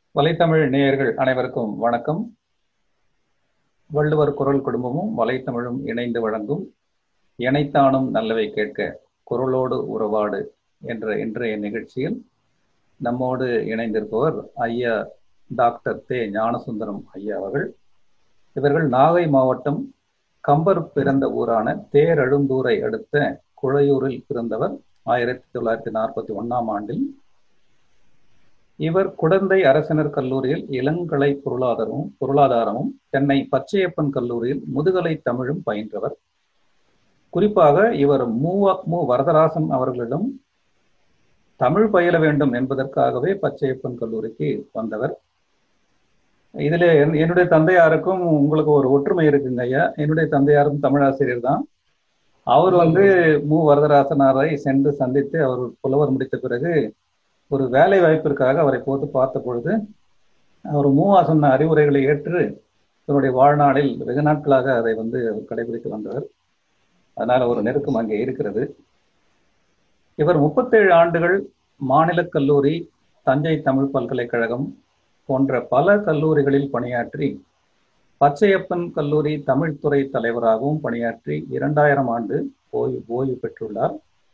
வலைத்தமிழ் நேயர்கள் அனைவருக்கும் வணக்கம் வள்ளுவர் குரல் குடும்பமும் வலைத்தமிழும் இணைந்து வழங்கும் இணைத்தானும் நல்லவை கேட்க குரலோடு உறவாடு என்ற இன்றைய நிகழ்ச்சியில் நம்மோடு இணைந்திருப்பவர் ஐயா டாக்டர் தே ஞானசுந்தரம் ஐயா அவர்கள் இவர்கள் நாகை மாவட்டம் கம்பர் பிறந்த ஊரான தேரழுந்தூரை அடுத்த குழையூரில் பிறந்தவர் ஆயிரத்தி தொள்ளாயிரத்தி நாற்பத்தி ஒன்னாம் ஆண்டில் இவர் குடந்தை அரசினர் கல்லூரியில் இளங்கலை பொருளாதாரமும் பொருளாதாரமும் சென்னை பச்சையப்பன் கல்லூரியில் முதுகலை தமிழும் பயின்றவர் குறிப்பாக இவர் மூவா மு வரதராசன் அவர்களிடம் தமிழ் பயில வேண்டும் என்பதற்காகவே பச்சையப்பன் கல்லூரிக்கு வந்தவர் இதுல என்னுடைய தந்தையாருக்கும் உங்களுக்கு ஒரு ஒற்றுமை இருக்குங்க ஐயா என்னுடைய தந்தையாரும் தமிழாசிரியர் தான் அவர் வந்து மு வரதராசனாரை சென்று சந்தித்து அவர் புலவர் முடித்த பிறகு ஒரு வேலை வாய்ப்பிற்காக அவரை போட்டு பார்த்த பொழுது அவர் மூவா சொன்ன அறிவுரைகளை ஏற்று தன்னுடைய வாழ்நாளில் வெகு நாட்களாக அதை வந்து கடைபிடித்து வந்தவர் அதனால ஒரு நெருக்கம் அங்கே இருக்கிறது இவர் முப்பத்தேழு ஆண்டுகள் மாநில கல்லூரி தஞ்சை தமிழ் பல்கலைக்கழகம் போன்ற பல கல்லூரிகளில் பணியாற்றி பச்சையப்பன் கல்லூரி தமிழ்துறை தலைவராகவும் பணியாற்றி இரண்டாயிரம் ஆண்டு ஓய்வு ஓய்வு பெற்றுள்ளார்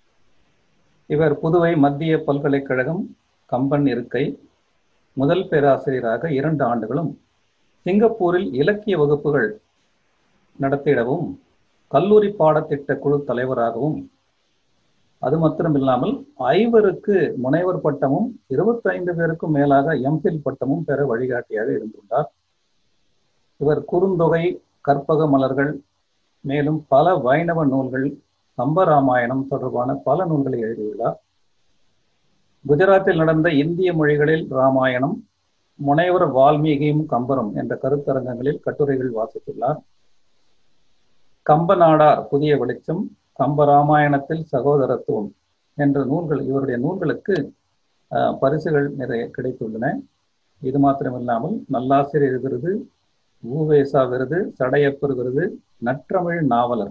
இவர் புதுவை மத்திய பல்கலைக்கழகம் கம்பன் இருக்கை முதல் பேராசிரியராக இரண்டு ஆண்டுகளும் சிங்கப்பூரில் இலக்கிய வகுப்புகள் நடத்திடவும் கல்லூரி பாடத்திட்ட குழு தலைவராகவும் அது மாத்திரமில்லாமல் ஐவருக்கு முனைவர் பட்டமும் இருபத்தைந்து பேருக்கும் மேலாக எம்பில் பட்டமும் பெற வழிகாட்டியாக இருந்துள்ளார் இவர் குறுந்தொகை கற்பக மலர்கள் மேலும் பல வைணவ நூல்கள் கம்பராமாயணம் தொடர்பான பல நூல்களை எழுதியுள்ளார் குஜராத்தில் நடந்த இந்திய மொழிகளில் ராமாயணம் முனைவர் வால்மீகியும் கம்பரும் என்ற கருத்தரங்கங்களில் கட்டுரைகள் வாசித்துள்ளார் கம்ப நாடார் புதிய வெளிச்சம் கம்பராமாயணத்தில் சகோதரத்துவம் என்ற நூல்கள் இவருடைய நூல்களுக்கு பரிசுகள் நிறைய கிடைத்துள்ளன இது மாத்திரமில்லாமல் நல்லாசிரியர் விருது ஊவேசா விருது சடையப்பர் விருது நற்றமிழ் நாவலர்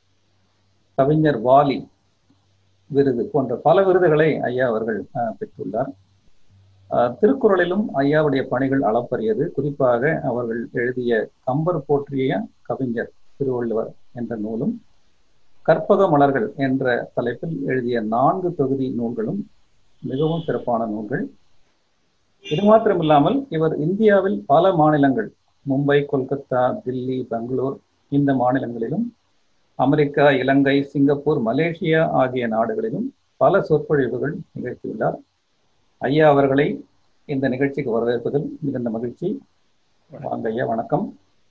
கவிஞர் வாலி விருது போன்ற பல விருதுகளை ஐயா அவர்கள் பெற்றுள்ளார் திருக்குறளிலும் ஐயாவுடைய பணிகள் அளப்பரியது குறிப்பாக அவர்கள் எழுதிய கம்பர் போற்றிய கவிஞர் திருவள்ளுவர் என்ற நூலும் கற்பக மலர்கள் என்ற தலைப்பில் எழுதிய நான்கு தொகுதி நூல்களும் மிகவும் சிறப்பான நூல்கள் இது மாத்திரமில்லாமல் இவர் இந்தியாவில் பல மாநிலங்கள் மும்பை கொல்கத்தா தில்லி பெங்களூர் இந்த மாநிலங்களிலும் அமெரிக்கா இலங்கை சிங்கப்பூர் மலேசியா ஆகிய நாடுகளிலும் பல சொற்பொழிவுகள் நிகழ்த்தியுள்ளார் ஐயா அவர்களை இந்த நிகழ்ச்சிக்கு வரவேற்பதில் மிகுந்த மகிழ்ச்சி வாங்க ஐயா வணக்கம்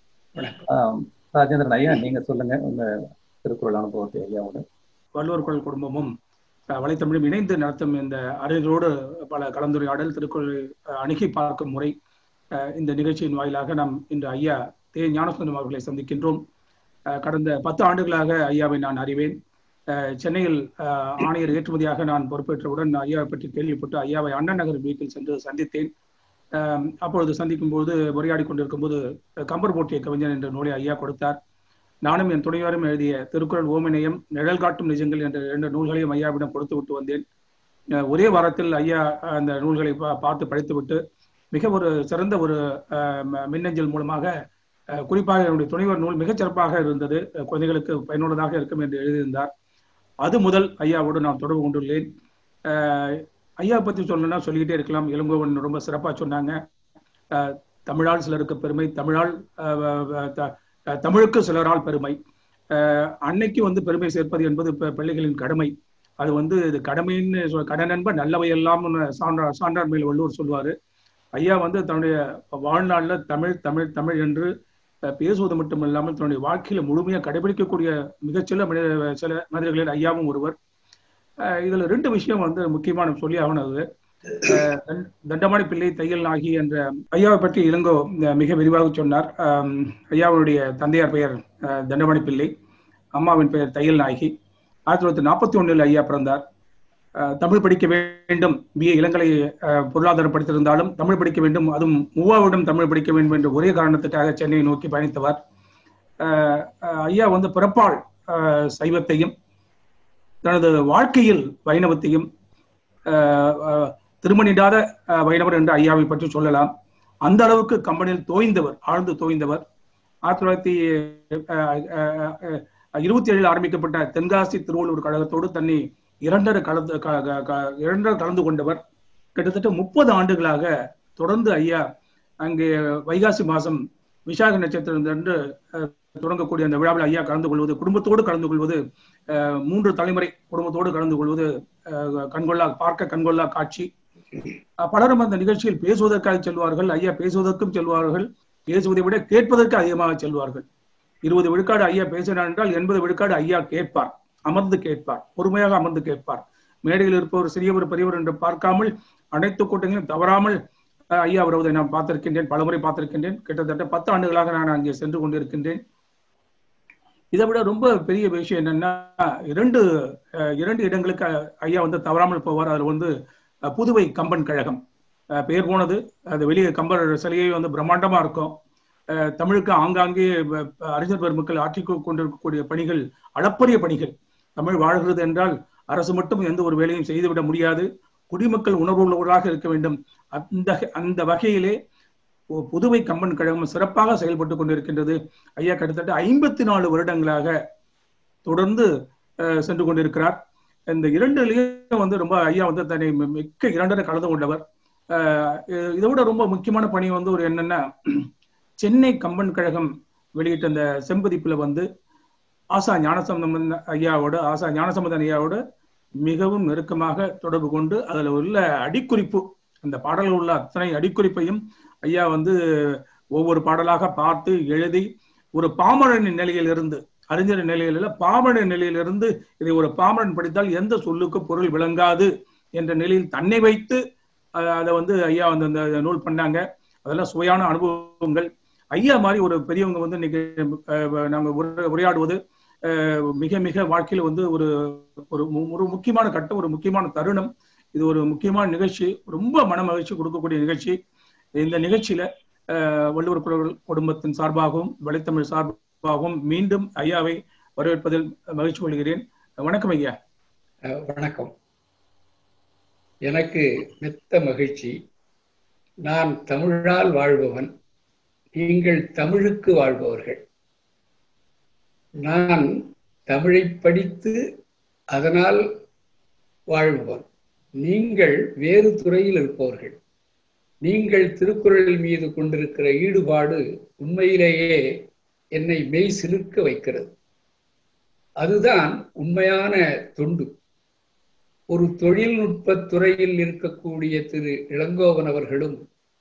ராஜேந்திரன் ஐயா நீங்க சொல்லுங்க உங்க திருக்குறள் அனுபவத்தை ஐயாவோட வள்ளுவர் குரல் குடும்பமும் வலைத்தமிழும் இணைந்து நடத்தும் இந்த அறிஞரோடு பல கலந்துரையாடல் திருக்குறள் அணுகி பார்க்கும் முறை இந்த நிகழ்ச்சியின் வாயிலாக நாம் இன்று ஐயா தே ஞானசுந்தரம் அவர்களை சந்திக்கின்றோம் கடந்த பத்து ஆண்டுகளாக ஐயாவை நான் அறிவேன் சென்னையில் ஆணையர் ஏற்றுமதியாக நான் பொறுப்பேற்றவுடன் ஐயாவை பற்றி கேள்விப்பட்டு ஐயாவை அண்ணா நகர் வீட்டில் சென்று சந்தித்தேன் அப்பொழுது சந்திக்கும் போது உரையாடி கொண்டிருக்கும் போது கம்பர் போட்டிய கவிஞர் என்ற நூலை ஐயா கொடுத்தார் நானும் என் துணையாரும் எழுதிய திருக்குறள் ஓமனையம் நிழல் காட்டும் நிஜங்கள் என்ற இரண்டு நூல்களையும் ஐயாவிடம் கொடுத்து விட்டு வந்தேன் ஒரே வாரத்தில் ஐயா அந்த நூல்களை பார்த்து படித்துவிட்டு மிக ஒரு சிறந்த ஒரு மின்னஞ்சல் மூலமாக குறிப்பாக என்னுடைய துணைவர் நூல் மிகச் சிறப்பாக இருந்தது குழந்தைகளுக்கு பயனுள்ளதாக இருக்கும் என்று எழுதியிருந்தார் அது முதல் ஐயாவோடு நான் தொடர்பு கொண்டுள்ளேன் ஐயா பற்றி சொல்லணும்னா சொல்லிக்கிட்டே இருக்கலாம் இளங்கோவன் ரொம்ப சிறப்பாக சொன்னாங்க தமிழால் சிலருக்கு பெருமை தமிழால் தமிழுக்கு சிலரால் பெருமை அன்னைக்கு வந்து பெருமை சேர்ப்பது என்பது பிள்ளைகளின் கடமை அது வந்து இது கடமைன்னு கடன் என்ப நல்லவையெல்லாம் சான்றார் சான்றார் மேல் வள்ளுவர் சொல்லுவாரு ஐயா வந்து தன்னுடைய வாழ்நாளில் தமிழ் தமிழ் தமிழ் என்று பேசுவது மட்டும் இல்லாமல் தன்னுடைய வாழ்க்கையில முழுமையாக கடைபிடிக்கக்கூடிய மிகச்சில மனித சில மனிதர்களில் ஐயாவும் ஒருவர் இதுல ரெண்டு விஷயம் வந்து முக்கியமான சொல்லி ஆகணுது தண்டமாடி பிள்ளை தையல் நாகி என்ற ஐயாவை பற்றி இளங்கோ மிக விரிவாக சொன்னார் ஐயாவுடைய தந்தையார் பெயர் தண்டமாடி பிள்ளை அம்மாவின் பெயர் தையல் நாயகி ஆயிரத்தி தொள்ளாயிரத்தி நாற்பத்தி ஒன்றில் ஐயா பிறந்தார் தமிழ் படிக்க வேண்டும் பிஏ இளங்கலை பொருளாதாரம் படித்திருந்தாலும் தமிழ் படிக்க வேண்டும் அதுவும் மூவாவிடம் தமிழ் படிக்க வேண்டும் என்ற ஒரே காரணத்துக்காக சென்னையை நோக்கி பயணித்தவர் ஐயா வந்து பிறப்பால் சைவத்தையும் தனது வாழ்க்கையில் வைணவத்தையும் திருமணிடாத வைணவர் என்று ஐயாவை பற்றி சொல்லலாம் அந்த அளவுக்கு கம்பெனியில் தோய்ந்தவர் ஆழ்ந்து தோய்ந்தவர் ஆயிரத்தி தொள்ளாயிரத்தி இருபத்தி ஏழில் ஆரம்பிக்கப்பட்ட தென்காசி திருவள்ளூர் கழகத்தோடு தன்னை இரண்டரை கலந்து இரண்டரை கலந்து கொண்டவர் கிட்டத்தட்ட முப்பது ஆண்டுகளாக தொடர்ந்து ஐயா அங்கே வைகாசி மாதம் விசாக நட்சத்திரம் என்று தொடங்கக்கூடிய அந்த விழாவில் ஐயா கலந்து கொள்வது குடும்பத்தோடு கலந்து கொள்வது மூன்று தலைமுறை குடும்பத்தோடு கலந்து கொள்வது கண்கொள்ளா பார்க்க கண்கொள்ளா காட்சி பலரும் அந்த நிகழ்ச்சியில் பேசுவதற்காக செல்வார்கள் ஐயா பேசுவதற்கும் செல்வார்கள் பேசுவதை விட கேட்பதற்கு அதிகமாக செல்வார்கள் இருபது விழுக்காடு ஐயா பேசினார் என்றால் எண்பது விழுக்காடு ஐயா கேட்பார் அமர்ந்து கேட்பார் பொறுமையாக அமர்ந்து கேட்பார் மேடையில் இருப்பவர் சிறியவர் பெரியவர் என்று பார்க்காமல் அனைத்து கூட்டங்களும் தவறாமல் ஐயா வருவதை நான் பார்த்திருக்கின்றேன் பலமுறை பார்த்திருக்கின்றேன் கிட்டத்தட்ட பத்து ஆண்டுகளாக நான் அங்கே சென்று கொண்டிருக்கின்றேன் இதை விட ரொம்ப பெரிய விஷயம் என்னன்னா இரண்டு இரண்டு இடங்களுக்கு ஐயா வந்து தவறாமல் போவார் அதில் வந்து புதுவை கம்பன் கழகம் பெயர் போனது அது வெளியே கம்பர் சிலையை வந்து பிரம்மாண்டமா இருக்கும் தமிழுக்கு ஆங்காங்கே அறிஞர் பெருமக்கள் ஆற்றி கொண்டிருக்கக்கூடிய பணிகள் அளப்பரிய பணிகள் தமிழ் வாழ்கிறது என்றால் அரசு மட்டும் எந்த ஒரு வேலையும் செய்துவிட முடியாது குடிமக்கள் உணர்வுள்ளவர்களாக இருக்க வேண்டும் அந்த அந்த வகையிலே புதுவை கம்பன் கழகம் சிறப்பாக செயல்பட்டு கொண்டிருக்கின்றது ஐயா கிட்டத்தட்ட ஐம்பத்தி நாலு வருடங்களாக தொடர்ந்து சென்று கொண்டிருக்கிறார் இந்த இரண்டுலயும் வந்து ரொம்ப ஐயா வந்து தன்னை மிக்க இரண்டரை கலந்து கொண்டவர் இதை விட ரொம்ப முக்கியமான பணி வந்து ஒரு என்னன்னா சென்னை கம்பன் கழகம் வெளியிட்ட அந்த செம்பதிப்புல வந்து ஆசா ஞானசம்பந்தன் ஐயாவோட ஆசா ஞானசம்பந்தன் ஐயாவோட மிகவும் நெருக்கமாக தொடர்பு கொண்டு அதுல உள்ள அடிக்குறிப்பு அந்த பாடல்கள் உள்ள அத்தனை அடிக்குறிப்பையும் ஐயா வந்து ஒவ்வொரு பாடலாக பார்த்து எழுதி ஒரு பாமரனின் நிலையிலிருந்து அறிஞர் நிலையில பாமர நிலையிலிருந்து இதை ஒரு பாமரன் படித்தால் எந்த சொல்லுக்கு பொருள் விளங்காது என்ற நிலையில் தன்னை வைத்து அதை வந்து ஐயா வந்து அந்த நூல் பண்ணாங்க அதெல்லாம் சுவையான அனுபவங்கள் ஐயா மாதிரி ஒரு பெரியவங்க வந்து இன்னைக்கு நாங்க உரையாடுவது மிக மிக வாழ்க்கையில வந்து ஒரு ஒரு ஒரு முக்கியமான கட்டம் ஒரு முக்கியமான தருணம் இது ஒரு முக்கியமான நிகழ்ச்சி ரொம்ப மன மகிழ்ச்சி கொடுக்கக்கூடிய நிகழ்ச்சி இந்த நிகழ்ச்சியில வள்ளுவர் குடும்பத்தின் சார்பாகவும் வலைத்தமிழ் சார்பாகவும் மீண்டும் ஐயாவை வரவேற்பதில் மகிழ்ச்சி கொள்கிறேன் வணக்கம் ஐயா வணக்கம் எனக்கு மெத்த மகிழ்ச்சி நான் தமிழால் வாழ்பவன் நீங்கள் தமிழுக்கு வாழ்பவர்கள் நான் தமிழை படித்து அதனால் வாழ்பவன் நீங்கள் வேறு துறையில் இருப்பவர்கள் நீங்கள் திருக்குறள் மீது கொண்டிருக்கிற ஈடுபாடு உண்மையிலேயே என்னை மெய் சிலிர்க்க வைக்கிறது அதுதான் உண்மையான தொண்டு ஒரு தொழில்நுட்ப துறையில் இருக்கக்கூடிய திரு இளங்கோவன் அவர்களும்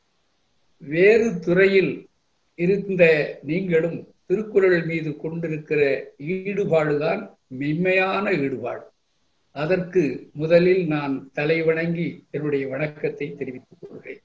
வேறு துறையில் இருந்த நீங்களும் திருக்குறள் மீது கொண்டிருக்கிற ஈடுபாடுதான் மென்மையான ஈடுபாடு அதற்கு முதலில் நான் தலை வணங்கி என்னுடைய வணக்கத்தை தெரிவித்துக் கொள்கிறேன்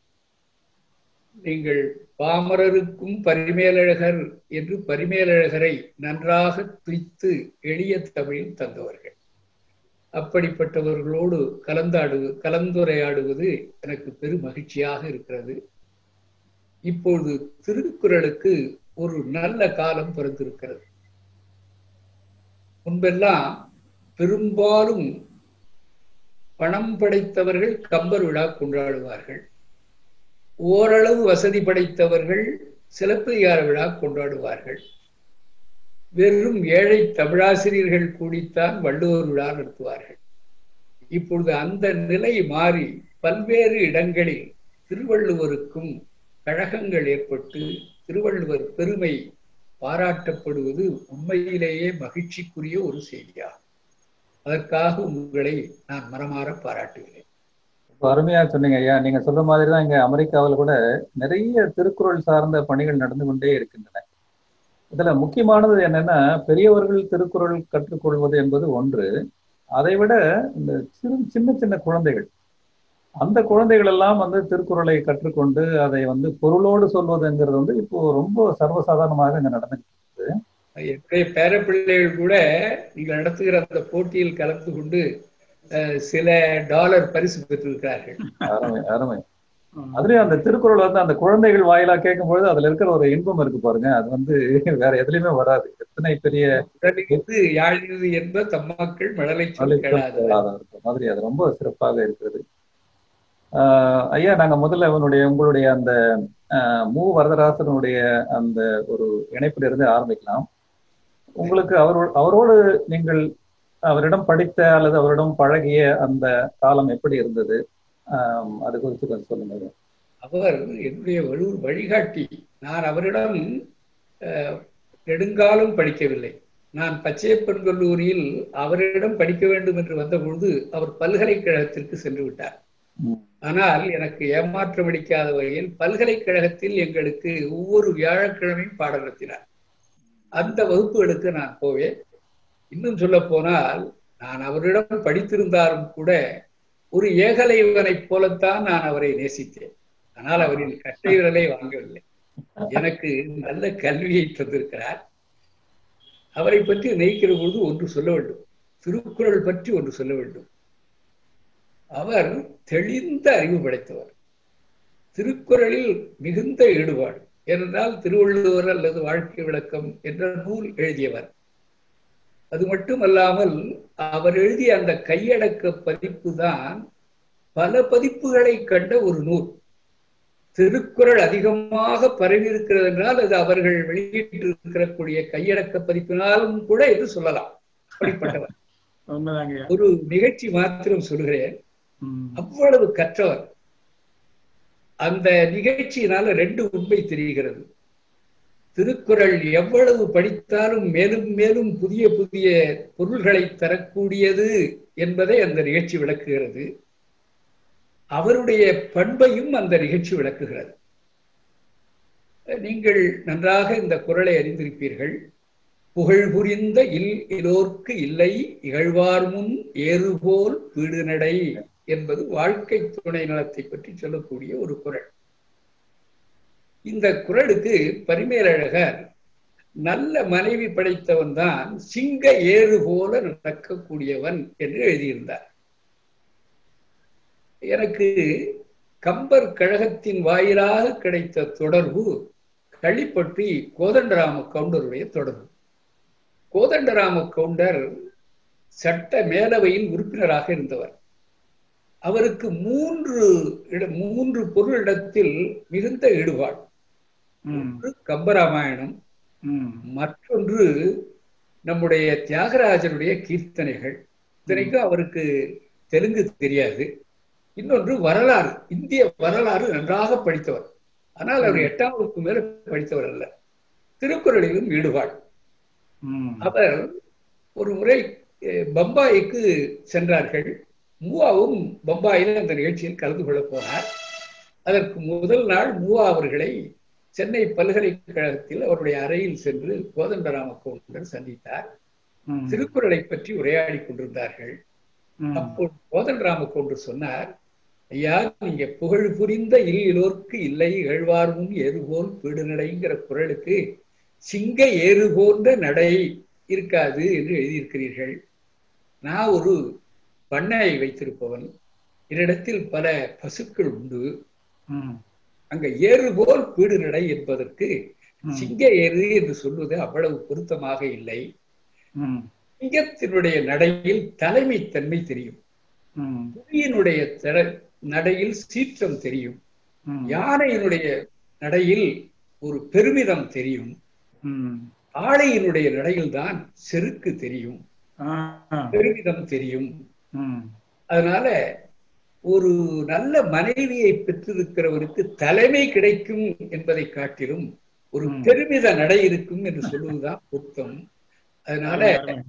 நீங்கள் பாமரருக்கும் பரிமேலழகர் என்று பரிமேலழகரை நன்றாக துய்த்து எளிய தமிழில் தந்தவர்கள் அப்படிப்பட்டவர்களோடு கலந்தாடு கலந்துரையாடுவது எனக்கு பெரும் மகிழ்ச்சியாக இருக்கிறது இப்பொழுது திருக்குறளுக்கு ஒரு நல்ல காலம் பிறந்திருக்கிறது முன்பெல்லாம் பெரும்பாலும் பணம் படைத்தவர்கள் கம்பர் விழா கொண்டாடுவார்கள் ஓரளவு வசதி படைத்தவர்கள் சிலப்பதிகார விழா கொண்டாடுவார்கள் வெறும் ஏழை தமிழாசிரியர்கள் கூடித்தான் வள்ளுவர் விழா நடத்துவார்கள் இப்பொழுது அந்த நிலை மாறி பல்வேறு இடங்களில் திருவள்ளுவருக்கும் கழகங்கள் ஏற்பட்டு திருவள்ளுவர் பெருமை பாராட்டப்படுவது உண்மையிலேயே மகிழ்ச்சிக்குரிய ஒரு செய்தியாகும் அதற்காக உங்களை நான் மனமாற பாராட்டுகிறேன் அருமையா சொன்னீங்க ஐயா நீங்க சொல்ற மாதிரி தான் இங்க அமெரிக்காவில் கூட நிறைய திருக்குறள் சார்ந்த பணிகள் நடந்து கொண்டே இருக்கின்றன இதுல முக்கியமானது என்னன்னா பெரியவர்கள் திருக்குறள் கற்றுக்கொள்வது என்பது ஒன்று அதை விட இந்த சிறு சின்ன சின்ன குழந்தைகள் அந்த குழந்தைகள் எல்லாம் வந்து திருக்குறளை கற்றுக்கொண்டு அதை வந்து பொருளோடு சொல்வதுங்கிறது வந்து இப்போ ரொம்ப சர்வசாதாரணமாக இங்க நடந்துட்டு என்னுடைய பேரப்பிள்ளைகள் கூட நீங்கள் நடத்துகிற அந்த போட்டியில் கலந்து கொண்டு சில டாலர் பரிசு பெற்றிருக்கிறார்கள் அருமை அருமை அதுலயும் அந்த திருக்குறள் வந்து அந்த குழந்தைகள் வாயிலா கேட்கும் பொழுது அதுல இருக்கிற ஒரு இன்பம் இருக்கு பாருங்க அது வந்து வேற எதுலயுமே வராது எத்தனை பெரிய யாழினது என்ப தம்மக்கள் மழலை மாதிரி அது ரொம்ப சிறப்பாக இருக்கிறது ஆஹ் ஐயா நாங்க முதல்ல அவனுடைய உங்களுடைய அந்த ஆஹ் மு வரதராசனுடைய அந்த ஒரு இணைப்பில் இருந்து ஆரம்பிக்கலாம் உங்களுக்கு அவரோட அவரோடு நீங்கள் அவரிடம் படித்த அல்லது அவரிடம் பழகிய அந்த காலம் எப்படி இருந்தது ஆஹ் அது குறித்து கொஞ்சம் சொல்லுங்க அவர் என்னுடைய வலு வழிகாட்டி நான் அவரிடம் அஹ், நெடுங்காலம் படிக்கவில்லை நான் பச்சையப்பன் கல்லூரியில் அவரிடம் படிக்க வேண்டும் என்று வந்தபொழுது அவர் பல்கலைக்கழகத்திற்கு சென்று விட்டார் ம். ஆனால் எனக்கு ஏமாற்றம் அளிக்காத வகையில் பல்கலைக்கழகத்தில் எங்களுக்கு ஒவ்வொரு வியாழக்கிழமையும் பாடம் நடத்தினார் அந்த வகுப்புகளுக்கு நான் போவேன் இன்னும் சொல்ல போனால் நான் அவரிடம் படித்திருந்தாலும் கூட ஒரு ஏகலைவனைப் போலத்தான் நான் அவரை நேசித்தேன் ஆனால் அவரின் கட்டை விரலை வாங்கவில்லை எனக்கு நல்ல கல்வியை தந்திருக்கிறார் அவரை பற்றி நினைக்கிற பொழுது ஒன்று சொல்ல வேண்டும் திருக்குறள் பற்றி ஒன்று சொல்ல வேண்டும் அவர் தெளிந்த அறிவு படைத்தவர் திருக்குறளில் மிகுந்த ஈடுபாடு ஏனென்றால் திருவள்ளுவர் அல்லது வாழ்க்கை விளக்கம் என்ற நூல் எழுதியவர் அது மட்டுமல்லாமல் அவர் எழுதிய அந்த கையடக்க பதிப்பு தான் பல பதிப்புகளை கண்ட ஒரு நூல் திருக்குறள் அதிகமாக பரவி இருக்கிறது என்றால் அது அவர்கள் வெளியிட்டிருக்கிறக்கூடிய கையடக்க பதிப்பினாலும் கூட என்று சொல்லலாம் அப்படிப்பட்டவர் உண்மைதாங்க ஐயா. ஒரு நிகழ்ச்சி மாத்திரம் சொல்கிறேன் ம். அவ்வளவு கற்றவர் அந்த நிகழ்ச்சியினால ரெண்டு உண்மை தெரிகிறது திருக்குறள் எவ்வளவு படித்தாலும் மேலும் மேலும் புதிய புதிய பொருள்களை தரக்கூடியது என்பதை அந்த நிகழ்ச்சி விளக்குகிறது அவருடைய பண்பையும் அந்த நிகழ்ச்சி விளக்குகிறது நீங்கள் நன்றாக இந்த குறளை அறிந்திருப்பீர்கள் புகழ் புரிந்த இல் இலோர்க்கு இல்லை இகழ்வார் முன் ஏறுபோல் பீடுநடை என்பது வாழ்க்கை துணை நலத்தை பற்றி சொல்லக்கூடிய ஒரு குறள் இந்த குறளுக்கு பரிமேலழகர் நல்ல மனைவி படைத்தவன் தான் சிங்க ஏறு போல நடக்கக்கூடியவன் என்று எழுதியிருந்தார் எனக்கு கம்பர் கழகத்தின் வாயிலாக கிடைத்த தொடர்பு களிப்பற்றி கோதண்டராம கவுண்டருடைய தொடர்பு கோதண்டராம கவுண்டர் சட்ட மேலவையில் உறுப்பினராக இருந்தவர் அவருக்கு மூன்று இட மூன்று பொருளிடத்தில் மிகுந்த ஈடுபாடு ம். ஒன்று கம்பராமாயணம் ம். மற்றொன்று நம்முடைய தியாகராஜனுடைய கீர்த்தனைகள் இத்தனைக்கும் அவருக்கு தெலுங்கு தெரியாது இன்னொன்று வரலாறு இந்திய வரலாறு நன்றாக படித்தவர் ஆனால் அவர் எட்டாம் வகுப்பு மேல படித்தவர் அல்ல திருக்குறளிலும் ஈடுபாடு ம். அவர் ஒரு முறை அஹ், பம்பாய்க்கு சென்றார்கள் மூவாவும் பம்பாயில் அந்த நிகழ்ச்சியில் கலந்து கொள்ள போனார் அதற்கு முதல் நாள் மூவா அவர்களை சென்னை பல்கலைக்கழகத்தில் அவருடைய அறையில் சென்று கோதண்டராம கவுண்டர் சந்தித்தார் ம். திருக்குறளை பற்றி உரையாடி கொண்டிருந்தார்கள் ம். அப்போ கோதண்டராம கவுண்டர் சொன்னார் ஐயா நீங்க புகழ் புரிந்த இல்லோர்க்கு இல்லை இகழ்வார்மும் ஏறுபோல் பீடுநடைங்கிற குறளுக்கு சிங்க ஏறு போன்ற நடை இருக்காது என்று எழுதியிருக்கிறீர்கள் நான் ஒரு பண்ணையை வைத்திருப்பவன் என்னிடத்தில் பல பசுக்கள் உண்டு ம். அங்க ஏறு போல் பீடு நடை என்பதற்கு ம். சிங்க ஏறு என்று சொல்வது அவ்வளவு பொருத்தமாக இல்லை ம். சிங்கத்தினுடைய நடையில் தலைமைத்தன்மை தெரியும் ம். புலியினுடைய தட- நடையில் சீற்றம் தெரியும் ம். யானையினுடைய நடையில் ஒரு பெருமிதம் தெரியும் ம். ஆளையினுடைய நடையில் தான் செருக்கு தெரியும் ஆ. ஆ. பெருமிதம் தெரியும் ம். அதனால ஒரு நல்ல மனைவியை பெற்றிருக்கிறவருக்கு தலைமை கிடைக்கும் என்பதை காட்டிலும் ஒரு ம். பெருமித நடை இருக்கும் என்று சொல்லுவதுதான் பொருத்தம் அதனால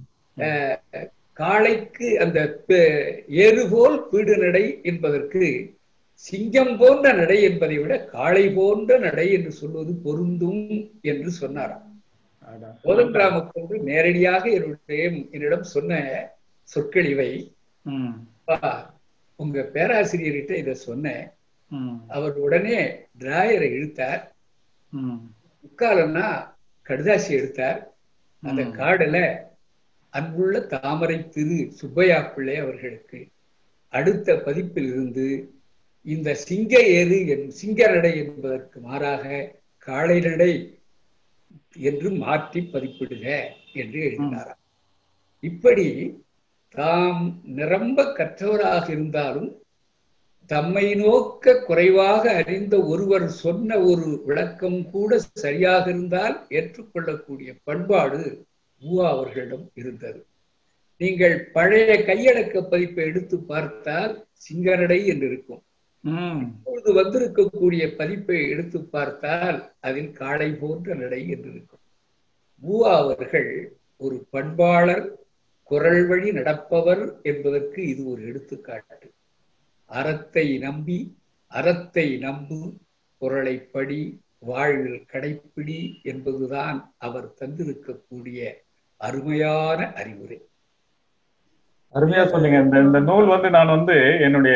காளைக்கு அந்த பெ- ஏறுபோல் பீடு நடை என்பதற்கு சிங்கம் போன்ற நடை என்பதை விட காளை போன்ற நடை என்று சொல்வது பொருந்தும் என்று சொன்னாராம் அடா. கோதண்டராமக்கோடு நேரடியாக என்னுடைய என்னிடம் சொன்ன சொற்கள் இவை ம். "அப்பா, உங்க பேராசிரியர்கிட்ட இதை சொன்னேன் ம். அவர் உடனே டிராயரை இழுத்தார் ம். முக்காலன்னா கடுதாசி எடுத்தார் அந்த ம். கார்டுல அன்புள்ள தாமரை திரு சுப்பையா பிள்ளை அவர்களுக்கு அடுத்த பதிப்பில் இருந்து இந்த சிங்க ஏறு என் சிங்க நடை என்பதற்கு மாறாக காளை நடை என்று மாற்றி பதிப்பிடுக என்று எழுதினாராம் இப்படி தாம் நிரம்ப கற்றவராக இருந்தாலும் தம்மை நோக்க குறைவாக அறிந்த ஒருவர் சொன்ன ஒரு விளக்கம் கூட சரியாக இருந்தால் ஏற்றுக்கொள்ளக்கூடிய பண்பாடு மூவா அவர்களிடம் இருந்தது நீங்கள் பழைய கையடக்க பதிப்பை எடுத்து பார்த்தால் சிங்கரடை என்று இருக்கும் இப்பொழுது வந்திருக்கக்கூடிய பதிப்பை எடுத்து பார்த்தால் அதில் காளை போன்ற நடை என்று இருக்கும் மூவா அவர்கள் ஒரு பண்பாளர் குரல் வழி நடப்பவர் என்பதற்கு இது ஒரு எடுத்துக்காட்டு அறத்தை நம்பி அறத்தை நம்பு குரலை படி வாழ்வில் கடைப்பிடி என்பதுதான் அவர் தந்திருக்கக்கூடிய அருமையான அறிவுரை அருமையா சொன்னீங்க இந்த இந்த நூல் வந்து நான் வந்து என்னுடைய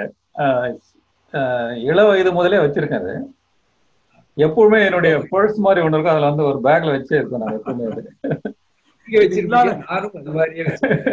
இள வயது முதலே வச்சிருக்கேன் அது எப்பவுமே என்னுடைய பர்ஸ் மாதிரி ஒண்ணு இருக்கும் அதுல வந்து ஒரு பேக்ல வச்சே இருக்கும் நான் எப்பவுமே அது நானும் அது மாதிரியே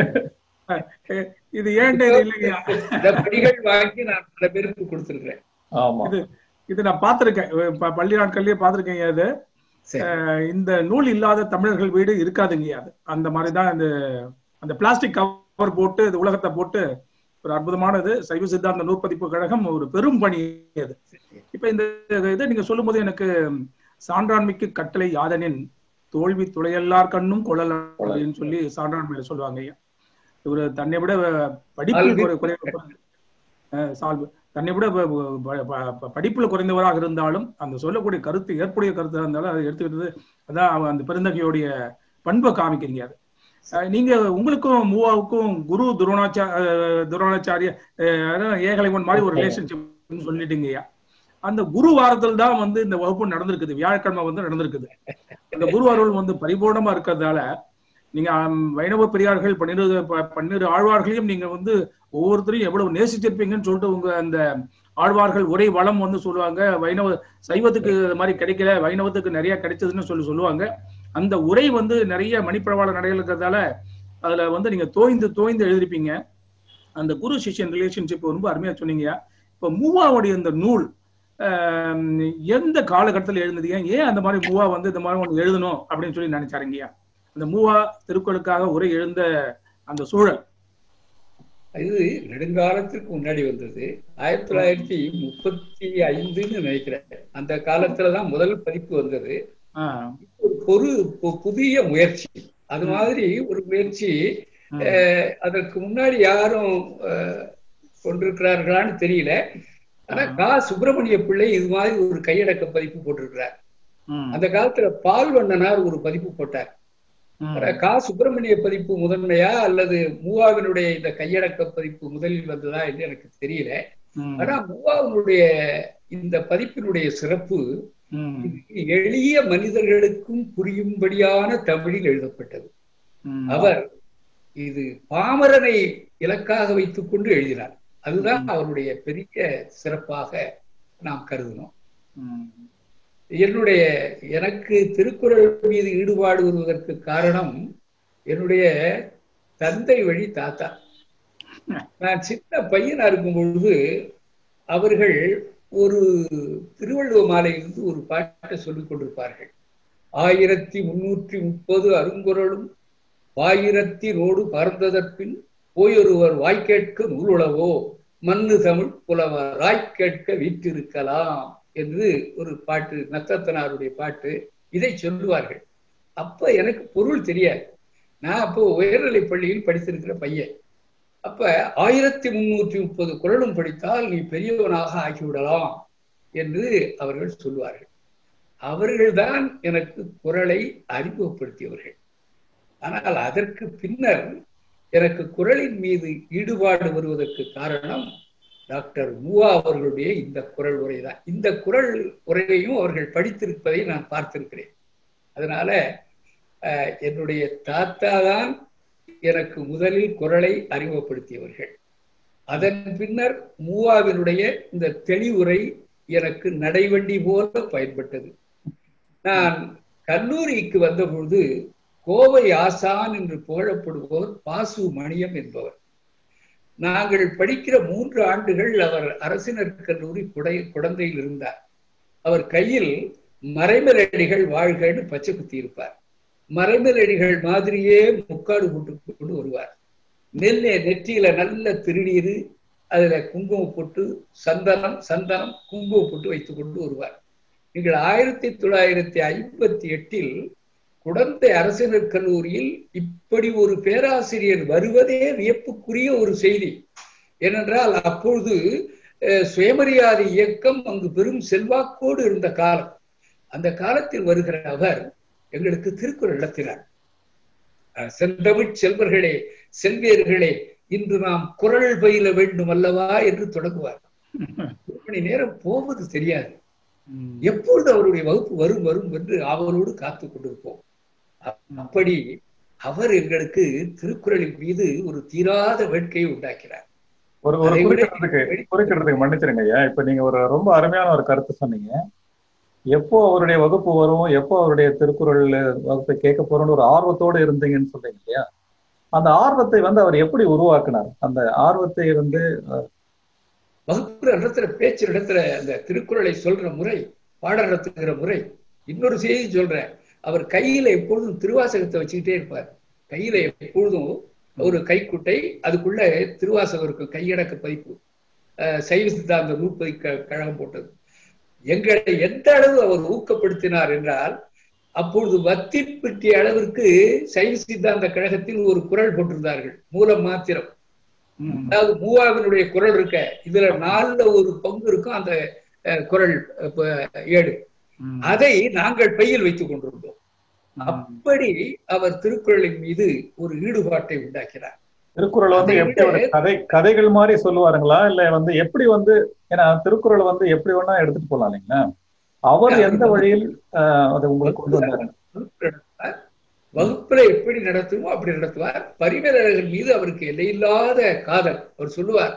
இது ஏன் இல்லையா இந்த படிகள் வாங்கி நான் பல பேருக்கு கொடுத்துருக்கேன் ஆமா இது இது நான் பார்த்திருக்கேன் பள்ளி நாட்கள்லயே பார்த்திருக்கேன் அது இந்த நூல் இல்லாத தமிழர்கள் வீடு இருக்காதுங்க அது அந்த மாதிரிதான் இந்த அந்த பிளாஸ்டிக் கவர் போட்டு இது உலகத்தை போட்டு ஒரு அற்புதமானது சைவ சித்தாந்த நூற்பதிப்பு கழகம் ஒரு பெரும் பணி அது இப்ப இந்த இதை நீங்க சொல்லும் போது எனக்கு சான்றாண்மைக்கு கட்டளை யாதனின் தோல்வி துளையல்லார் கண்ணும் கொள்ளல் அப்படின்னு சொல்லி சான்றாண்மையில சொல்லுவாங்க ஐயா இவர் தன்னை விட படிப்பில் குறைந்த சால்வு தன்னை விட படிப்புல குறைந்தவராக இருந்தாலும் அந்த சொல்லக்கூடிய கருத்து ஏற்புடைய கருத்தாக இருந்தாலும் அதை எடுத்துக்கிட்டது அதான் அந்த பெருந்தகையோடைய பண்பை காமிக்கிறீங்க அது நீங்க உங்களுக்கும் மூவாவுக்கும் குரு துரோணாச்சா துரோணாச்சாரிய ஏகலைவன் மாதிரி ஒரு ரிலேஷன்ஷிப் சொல்லிட்டீங்கய்யா அந்த குரு வாரத்தில் தான் வந்து இந்த வகுப்பு நடந்திருக்குது வியாழக்கிழமை வந்து நடந்திருக்குது அந்த குரு அருள் வந்து பரிபூர்ணமா இருக்கிறதால நீங்க வைணவ பெரியார்கள் பன்னிரு பன்னிரு ஆழ்வார்களையும் நீங்க வந்து ஒவ்வொருத்தரையும் எவ்வளவு நேசிச்சிருப்பீங்கன்னு சொல்லிட்டு உங்க அந்த ஆழ்வார்கள் ஒரே வளம் வந்து சொல்லுவாங்க வைணவ சைவத்துக்கு மாதிரி கிடைக்கல வைணவத்துக்கு நிறைய கிடைச்சதுன்னு சொல்லி சொல்லுவாங்க அந்த உரை வந்து நிறைய மணிப்பிரவாள நடைகள் இருக்கிறதால அதுல வந்து நீங்க தோய்ந்து தோய்ந்து எழுதிருப்பீங்க அந்த குரு சிஷ்யன் ரிலேஷன்ஷிப் ரொம்ப அருமையா சொன்னீங்க இப்ப மூவாவுடைய இந்த நூல் எந்த காலகட்டத்தில் எழுந்தது ஏன் அந்த மாதிரி மூவா வந்து இந்த மாதிரி ஒன்று எழுதணும் அப்படின்னு சொல்லி நினைச்சாருங்கய்யா அந்த மூவா திருக்குறளுக்காக உரை எழுந்த அந்த சூழல் இது நெடுங்காலத்திற்கு முன்னாடி வந்தது ஆயிரத்தி தொள்ளாயிரத்தி முப்பத்தி ஐந்துன்னு நினைக்கிறேன் அந்த காலத்துலதான் முதல் பதிப்பு வந்தது ஒரு பொரு புதிய முயற்சி அது மாதிரி ஒரு முயற்சி அதற்கு முன்னாடி யாரும் கொண்டிருக்கிறார்களான்னு தெரியல ஆனா கா சுப்பிரமணிய பிள்ளை இது மாதிரி ஒரு கையடக்க பதிப்பு போட்டிருக்கிறார் அந்த காலத்துல பால்வண்ணனார் ஒரு பதிப்பு போட்டார் கா சுப்பிரமணிய பதிப்பு முதன்மையா அல்லது மூவாவினுடைய இந்த கையடக்க பதிப்பு முதலில் வந்ததா என்று எனக்கு தெரியல ஆனா மூவாவினுடைய இந்த பதிப்பினுடைய சிறப்பு எளிய மனிதர்களுக்கும் புரியும்படியான தமிழில் எழுதப்பட்டது அவர் இது பாமரனை இலக்காக வைத்துக் கொண்டு எழுதினார் அதுதான் அவருடைய பெரிய சிறப்பாக நாம் கருதினோம் என்னுடைய எனக்கு திருக்குறள் மீது ஈடுபாடு வருவதற்கு காரணம் என்னுடைய தந்தை வழி தாத்தா நான் சின்ன பையனா இருக்கும் பொழுது அவர்கள் ஒரு திருவள்ளுவ மாலையிலிருந்து ஒரு பாட்டை சொல்லிக் கொண்டிருப்பார்கள் ஆயிரத்தி முன்னூற்றி முப்பது அருங்குறளும் ஆயிரத்தி நோடு பறந்ததற்பின் போயொருவர் வாய்க்கேட்க நூலுளவோ மண்ணு தமிழ் புலவர் ராய்க்கேட்க வீற்றிருக்கலாம் என்று ஒரு பாட்டு நத்தத்தனாருடைய பாட்டு இதை சொல்லுவார்கள் அப்ப எனக்கு பொருள் தெரியாது நான் அப்போ உயர்நிலை பள்ளியில் படித்திருக்கிற பையன் அப்ப ஆயிரத்தி முன்னூற்றி முப்பது குரலும் படித்தால் நீ பெரியவனாக ஆகிவிடலாம் என்று அவர்கள் சொல்வார்கள் அவர்கள்தான் எனக்கு குரலை அறிமுகப்படுத்தியவர்கள் ஆனால் அதற்கு பின்னர் எனக்கு குரலின் மீது ஈடுபாடு வருவதற்கு காரணம் டாக்டர் மூவா அவர்களுடைய இந்த குரல் உரைதான் இந்த குரல் உரையையும் அவர்கள் படித்திருப்பதை நான் பார்த்திருக்கிறேன் அதனால என்னுடைய தாத்தா தான் எனக்கு முதலில் குரலை அறிமுகப்படுத்தியவர்கள் அதன் பின்னர் மூவாவினுடைய இந்த தெளிவுரை எனக்கு நடைவண்டி போல பயன்பட்டது நான் கல்லூரிக்கு வந்தபொழுது கோவை ஆசான் என்று புகழப்படுபவர் பாசு மணியம் என்பவர் நாங்கள் படிக்கிற மூன்று ஆண்டுகள் அவர் அரசினர் கல்லூரி குடை குழந்தையில் இருந்தார் அவர் கையில் மறைமலடிகள் வாழ்கன்னு பச்சை குத்தி இருப்பார் மறைமலடிகள் மாதிரியே முக்காடு போட்டு கொண்டு வருவார் நெல்லை நெற்றியில நல்ல திருநீர் அதுல குங்குமம் போட்டு சந்தனம் சந்தனம் குங்குமம் போட்டு வைத்துக் கொண்டு வருவார் நீங்கள் ஆயிரத்தி தொள்ளாயிரத்தி ஐம்பத்தி எட்டில் குடந்தை அரசினர் கல்லூரியில் இப்படி ஒரு பேராசிரியர் வருவதே வியப்புக்குரிய ஒரு செய்தி ஏனென்றால் அப்பொழுது சுயமரியாதை இயக்கம் அங்கு பெரும் செல்வாக்கோடு இருந்த காலம் அந்த காலத்தில் வருகிற அவர் எங்களுக்கு திருக்குறள் நடத்தினார் செந்தமிழ் செல்வர்களே செல்வியர்களே இன்று நாம் குரல் பயில வேண்டும் அல்லவா என்று தொடங்குவார் ஒரு மணி நேரம் போவது தெரியாது எப்பொழுது அவருடைய வகுப்பு வரும் வரும் என்று அவரோடு காத்து கொண்டிருப்போம் அப்படி அவர் எங்களுக்கு திருக்குறளின் மீது ஒரு தீராத வேட்கையை உண்டாக்கிறார் ஒரு ஒரு குறிக்கிறதுக்கு குறிக்கிறதுக்கு மன்னிச்சிருங்க ஐயா இப்ப நீங்க ஒரு ரொம்ப அருமையான ஒரு கருத்து சொன்னீங்க எப்போ அவருடைய வகுப்பு வரும் எப்போ அவருடைய திருக்குறள் வகுப்பை கேட்க போறோம்னு ஒரு ஆர்வத்தோடு இருந்தீங்கன்னு சொல்றீங்க இல்லையா அந்த ஆர்வத்தை வந்து அவர் எப்படி உருவாக்குனார் அந்த ஆர்வத்தை வந்து வகுப்பு நடத்துற பேச்சு நடத்துற அந்த திருக்குறளை சொல்ற முறை பாடம் நடத்துகிற முறை இன்னொரு செய்தி சொல்றேன் அவர் கையில எப்பொழுதும் திருவாசகத்தை வச்சுக்கிட்டே இருப்பார் கையில எப்பொழுதும் ஒரு கைக்குட்டை அதுக்குள்ள திருவாசகம் இருக்கும் கையடக்க பதிப்பு சைவ சித்தாந்த நூற்பதி கழகம் போட்டது எங்களை எந்த அளவு அவர் ஊக்கப்படுத்தினார் என்றால் அப்பொழுது வத்தி பெட்டிய அளவிற்கு சைவ சித்தாந்த கழகத்தில் ஒரு குரல் போட்டிருந்தார்கள் மூலம் மாத்திரம் அதாவது மூவாவினுடைய குரல் இருக்க இதுல நாலுல ஒரு பங்கு இருக்கும் அந்த குரல் ஏடு அதை நாங்கள் பையில் வைத்துக் கொண்டிருந்தோம் அப்படி அவர் திருக்குறளின் மீது ஒரு ஈடுபாட்டை உண்டாக்கினார் திருக்குறள் வந்து எப்படி ஒரு கதை கதைகள் மாதிரி சொல்லுவாருங்களா இல்ல வந்து எப்படி வந்து ஏன்னா திருக்குறள் வந்து எப்படி வேணா எடுத்துட்டு போலாம் இல்லைங்களா அவர் எந்த வழியில் அதை உங்களுக்கு கொண்டு வந்தாரு வகுப்புல எப்படி நடத்துமோ அப்படி நடத்துவார் பரிமேலழகன் மீது அவருக்கு எல்லையில்லாத காதல் அவர் சொல்லுவார்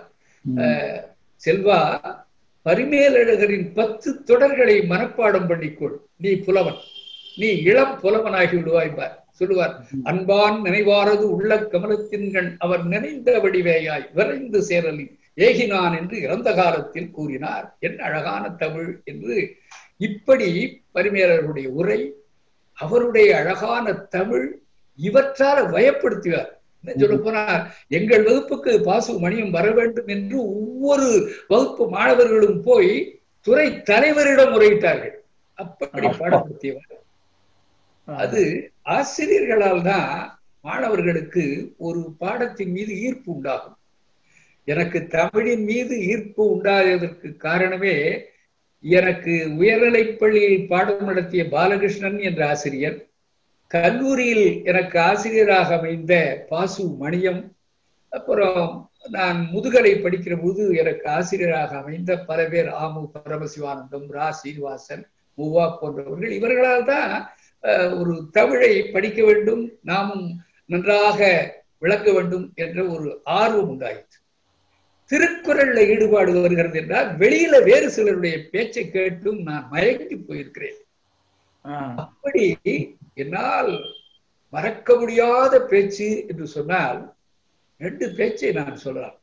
செல்வா பரிமேலழகரின் பத்து தொடர்களை மனப்பாடம் பண்ணிக்கொள் நீ புலவன் நீ இளம் புலவனாகி விடுவாய்பார் சொல்லுவார் அன்பான் நினைவாரது உள்ள கமலத்தின்கண் அவர் நினைந்த வடிவேயாய் விரைந்து சேரலி ஏகினான் என்று இறந்த காலத்தில் கூறினார் என் அழகான தமிழ் என்று இப்படி பரிமேலருடைய உரை அவருடைய அழகான தமிழ் இவற்றால வயப்படுத்துவார் சொல்ல போனார் எங்கள் வகுப்புக்கு பாசு மணியம் வர வேண்டும் என்று ஒவ்வொரு வகுப்பு மாணவர்களும் போய் துறை தலைவரிடம் முறையிட்டார்கள் அப்படி பாடப்படுத்தியவர் அது ஆசிரியர்களால் தான் மாணவர்களுக்கு ஒரு பாடத்தின் மீது ஈர்ப்பு உண்டாகும் எனக்கு தமிழின் மீது ஈர்ப்பு உண்டாததற்கு காரணமே எனக்கு உயர்நிலைப் பள்ளியில் பாடம் நடத்திய பாலகிருஷ்ணன் என்ற ஆசிரியர் கல்லூரியில் எனக்கு ஆசிரியராக அமைந்த பாசு மணியம் அப்புறம் நான் முதுகலை படிக்கிற போது எனக்கு ஆசிரியராக அமைந்த பல பேர் ஆமு பரமசிவானந்தம் ரா சீனிவாசன் மூவா போன்றவர்கள் இவர்களால் தான் ஒரு தமிழை படிக்க வேண்டும் நாமும் நன்றாக விளக்க வேண்டும் என்ற ஒரு ஆர்வம் உண்டாயிற்று திருக்குறள்ல ஈடுபாடு வருகிறது என்றால் வெளியில வேறு சிலருடைய பேச்சை கேட்டும் நான் மயங்கி போயிருக்கிறேன் அப்படி என்னால் மறக்க முடியாத பேச்சு என்று சொன்னால் ரெண்டு பேச்சை நான் சொல்லலாம்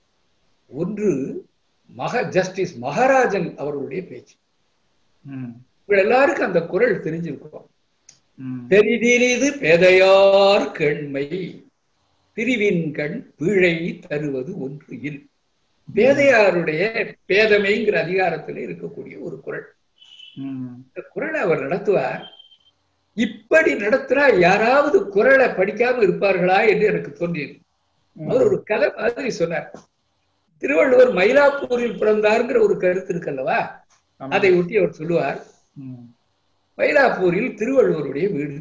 ஒன்று மக ஜஸ்டிஸ் மகாராஜன் அவர்களுடைய பேச்சு உங்கள் எல்லாருக்கும் அந்த குரல் தெரிஞ்சிருக்கும் பெரிதிரிது பேதையார் கண்மை பிரிவின் கண் பீழை தருவது ஒன்று இல் பேதையாருடைய பேதமைங்கிற அதிகாரத்தில் இருக்கக்கூடிய ஒரு குரல் இந்த குரலை அவர் நடத்துவார் இப்படி நடத்துறா யாராவது குரலை படிக்காம இருப்பார்களா என்று எனக்கு தோன்றியது அவர் ஒரு கதை மாதிரி சொன்னார் திருவள்ளுவர் மயிலாப்பூரில் பிறந்தாருங்கிற ஒரு கருத்து இருக்கல்லவா அதை ஒட்டி அவர் சொல்லுவார் மயிலாப்பூரில் திருவள்ளுவருடைய வீடு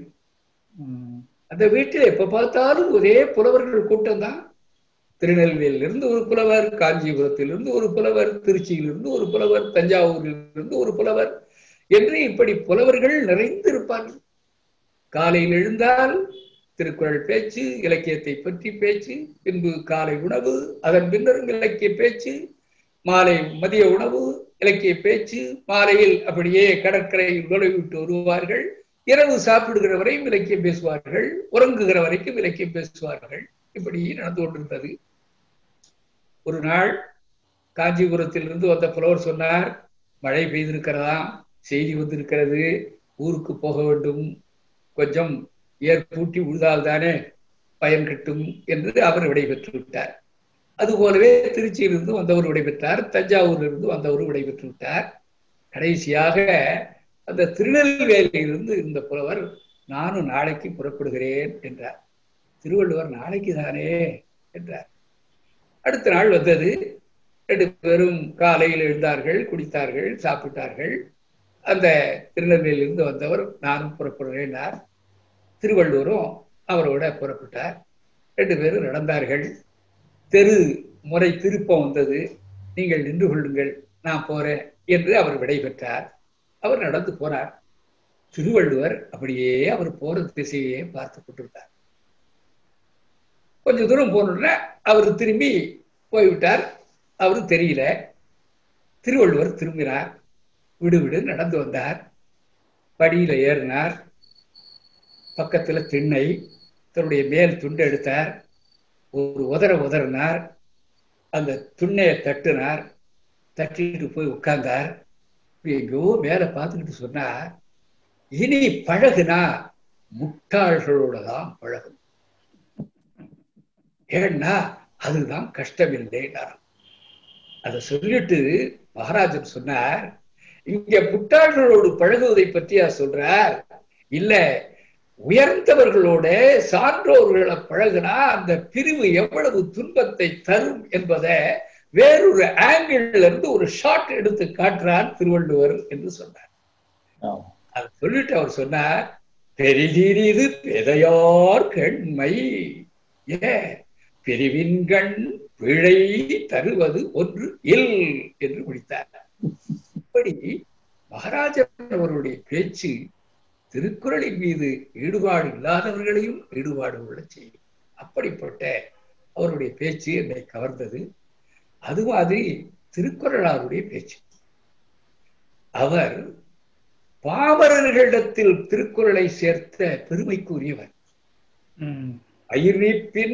அந்த வீட்டில் எப்ப பார்த்தாலும் ஒரே புலவர்கள் கூட்டம் தான் திருநெல்வேலியிலிருந்து ஒரு புலவர் காஞ்சிபுரத்திலிருந்து ஒரு புலவர் திருச்சியிலிருந்து ஒரு புலவர் தஞ்சாவூரிலிருந்து ஒரு புலவர் என்று இப்படி புலவர்கள் நிறைந்திருப்பார்கள் காலையில் எழுந்தால் திருக்குறள் பேச்சு இலக்கியத்தை பற்றி பேச்சு பின்பு காலை உணவு அதன் பின்னரும் இலக்கிய பேச்சு மாலை மதிய உணவு இலக்கிய பேச்சு மாலையில் அப்படியே கடற்கரையில் நுழைவிட்டு வருவார்கள் இரவு சாப்பிடுகிற வரையும் இலக்கியம் பேசுவார்கள் உறங்குகிற வரைக்கும் இலக்கியம் பேசுவார்கள் இப்படி நடந்து கொண்டிருந்தது ஒரு நாள் காஞ்சிபுரத்தில் இருந்து வந்த புலவர் சொன்னார் மழை பெய்திருக்கிறதா செய்தி வந்திருக்கிறது ஊருக்கு போக வேண்டும் கொஞ்சம் ஏற்பூட்டி உழுதால் தானே பயன் கிட்டும் என்று அவர் விடைபெற்று விட்டார் அதுபோலவே திருச்சியிலிருந்து வந்தவர் விடைபெற்றார் தஞ்சாவூரிலிருந்து வந்தவர் விடைபெற்று விட்டார் கடைசியாக அந்த திருநெல்வேலியிலிருந்து இந்த புலவர் நானும் நாளைக்கு புறப்படுகிறேன் என்றார் திருவள்ளுவர் நாளைக்கு தானே என்றார் அடுத்த நாள் வந்தது ரெண்டு பேரும் காலையில் எழுந்தார்கள் குடித்தார்கள் சாப்பிட்டார்கள் அந்த திருநெல்வேலியிலிருந்து வந்தவர் நானும் புறப்படுகிறேன்னார் திருவள்ளுவரும் அவரோட புறப்பட்டார் ரெண்டு பேரும் நடந்தார்கள் தெரு முறை திருப்பம் வந்தது நீங்கள் நின்று கொள்ளுங்கள் நான் போறேன் என்று அவர் விடைபெற்றார் அவர் நடந்து போனார் திருவள்ளுவர் அப்படியே அவர் போற திசையே பார்த்து கொண்டிருந்தார் கொஞ்ச தூரம் போனோம்னா அவர் திரும்பி போய்விட்டார் அவரு தெரியல திருவள்ளுவர் திரும்பினார் விடு விடு நடந்து வந்தார் படியில ஏறினார் பக்கத்துல திண்ணை தன்னுடைய மேல் துண்டு எடுத்தார் ஒரு உதற உதறினார் அந்த துண்ணையை தட்டினார் தட்டிட்டு போய் உட்கார்ந்தார் எங்கோ மேல பார்த்துக்கிட்டு சொன்னார் இனி பழகுனா முட்டாள்களோட தான் பழகும் ஏன்னா அதுதான் கஷ்டமில்லைன்னார் அதை சொல்லிட்டு மகாராஜன் சொன்னார் இங்க முட்டாள்களோடு பழகுவதை பற்றியா சொல்றார் இல்ல உயர்ந்தவர்களோட சான்றோர்களை பழகுனா அந்த பிரிவு எவ்வளவு துன்பத்தை தரும் என்பதை வேறொரு ஆங்கிள் இருந்து ஒரு ஷாட் எடுத்து காட்டுறார் திருவள்ளுவர் என்று சொன்னார் அதை சொல்லிட்டு அவர் சொன்னார் பெரிதீரிது பெதையார் கண்மை ஏ பிரிவின்கண் பிழை தருவது ஒன்று இல் என்று முடித்தார் இப்படி மகாராஜன் அவருடைய பேச்சு திருக்குறளின் மீது ஈடுபாடு இல்லாதவர்களையும் ஈடுபாடு உள்ள செய்யும் அப்படிப்பட்ட அவருடைய பேச்சு என்னை கவர்ந்தது அது மாதிரி திருக்குறளாருடைய பேச்சு அவர் பாமரர்களிடத்தில் திருக்குறளை சேர்த்த பெருமைக்குரியவர் அயிர்நீப்பின்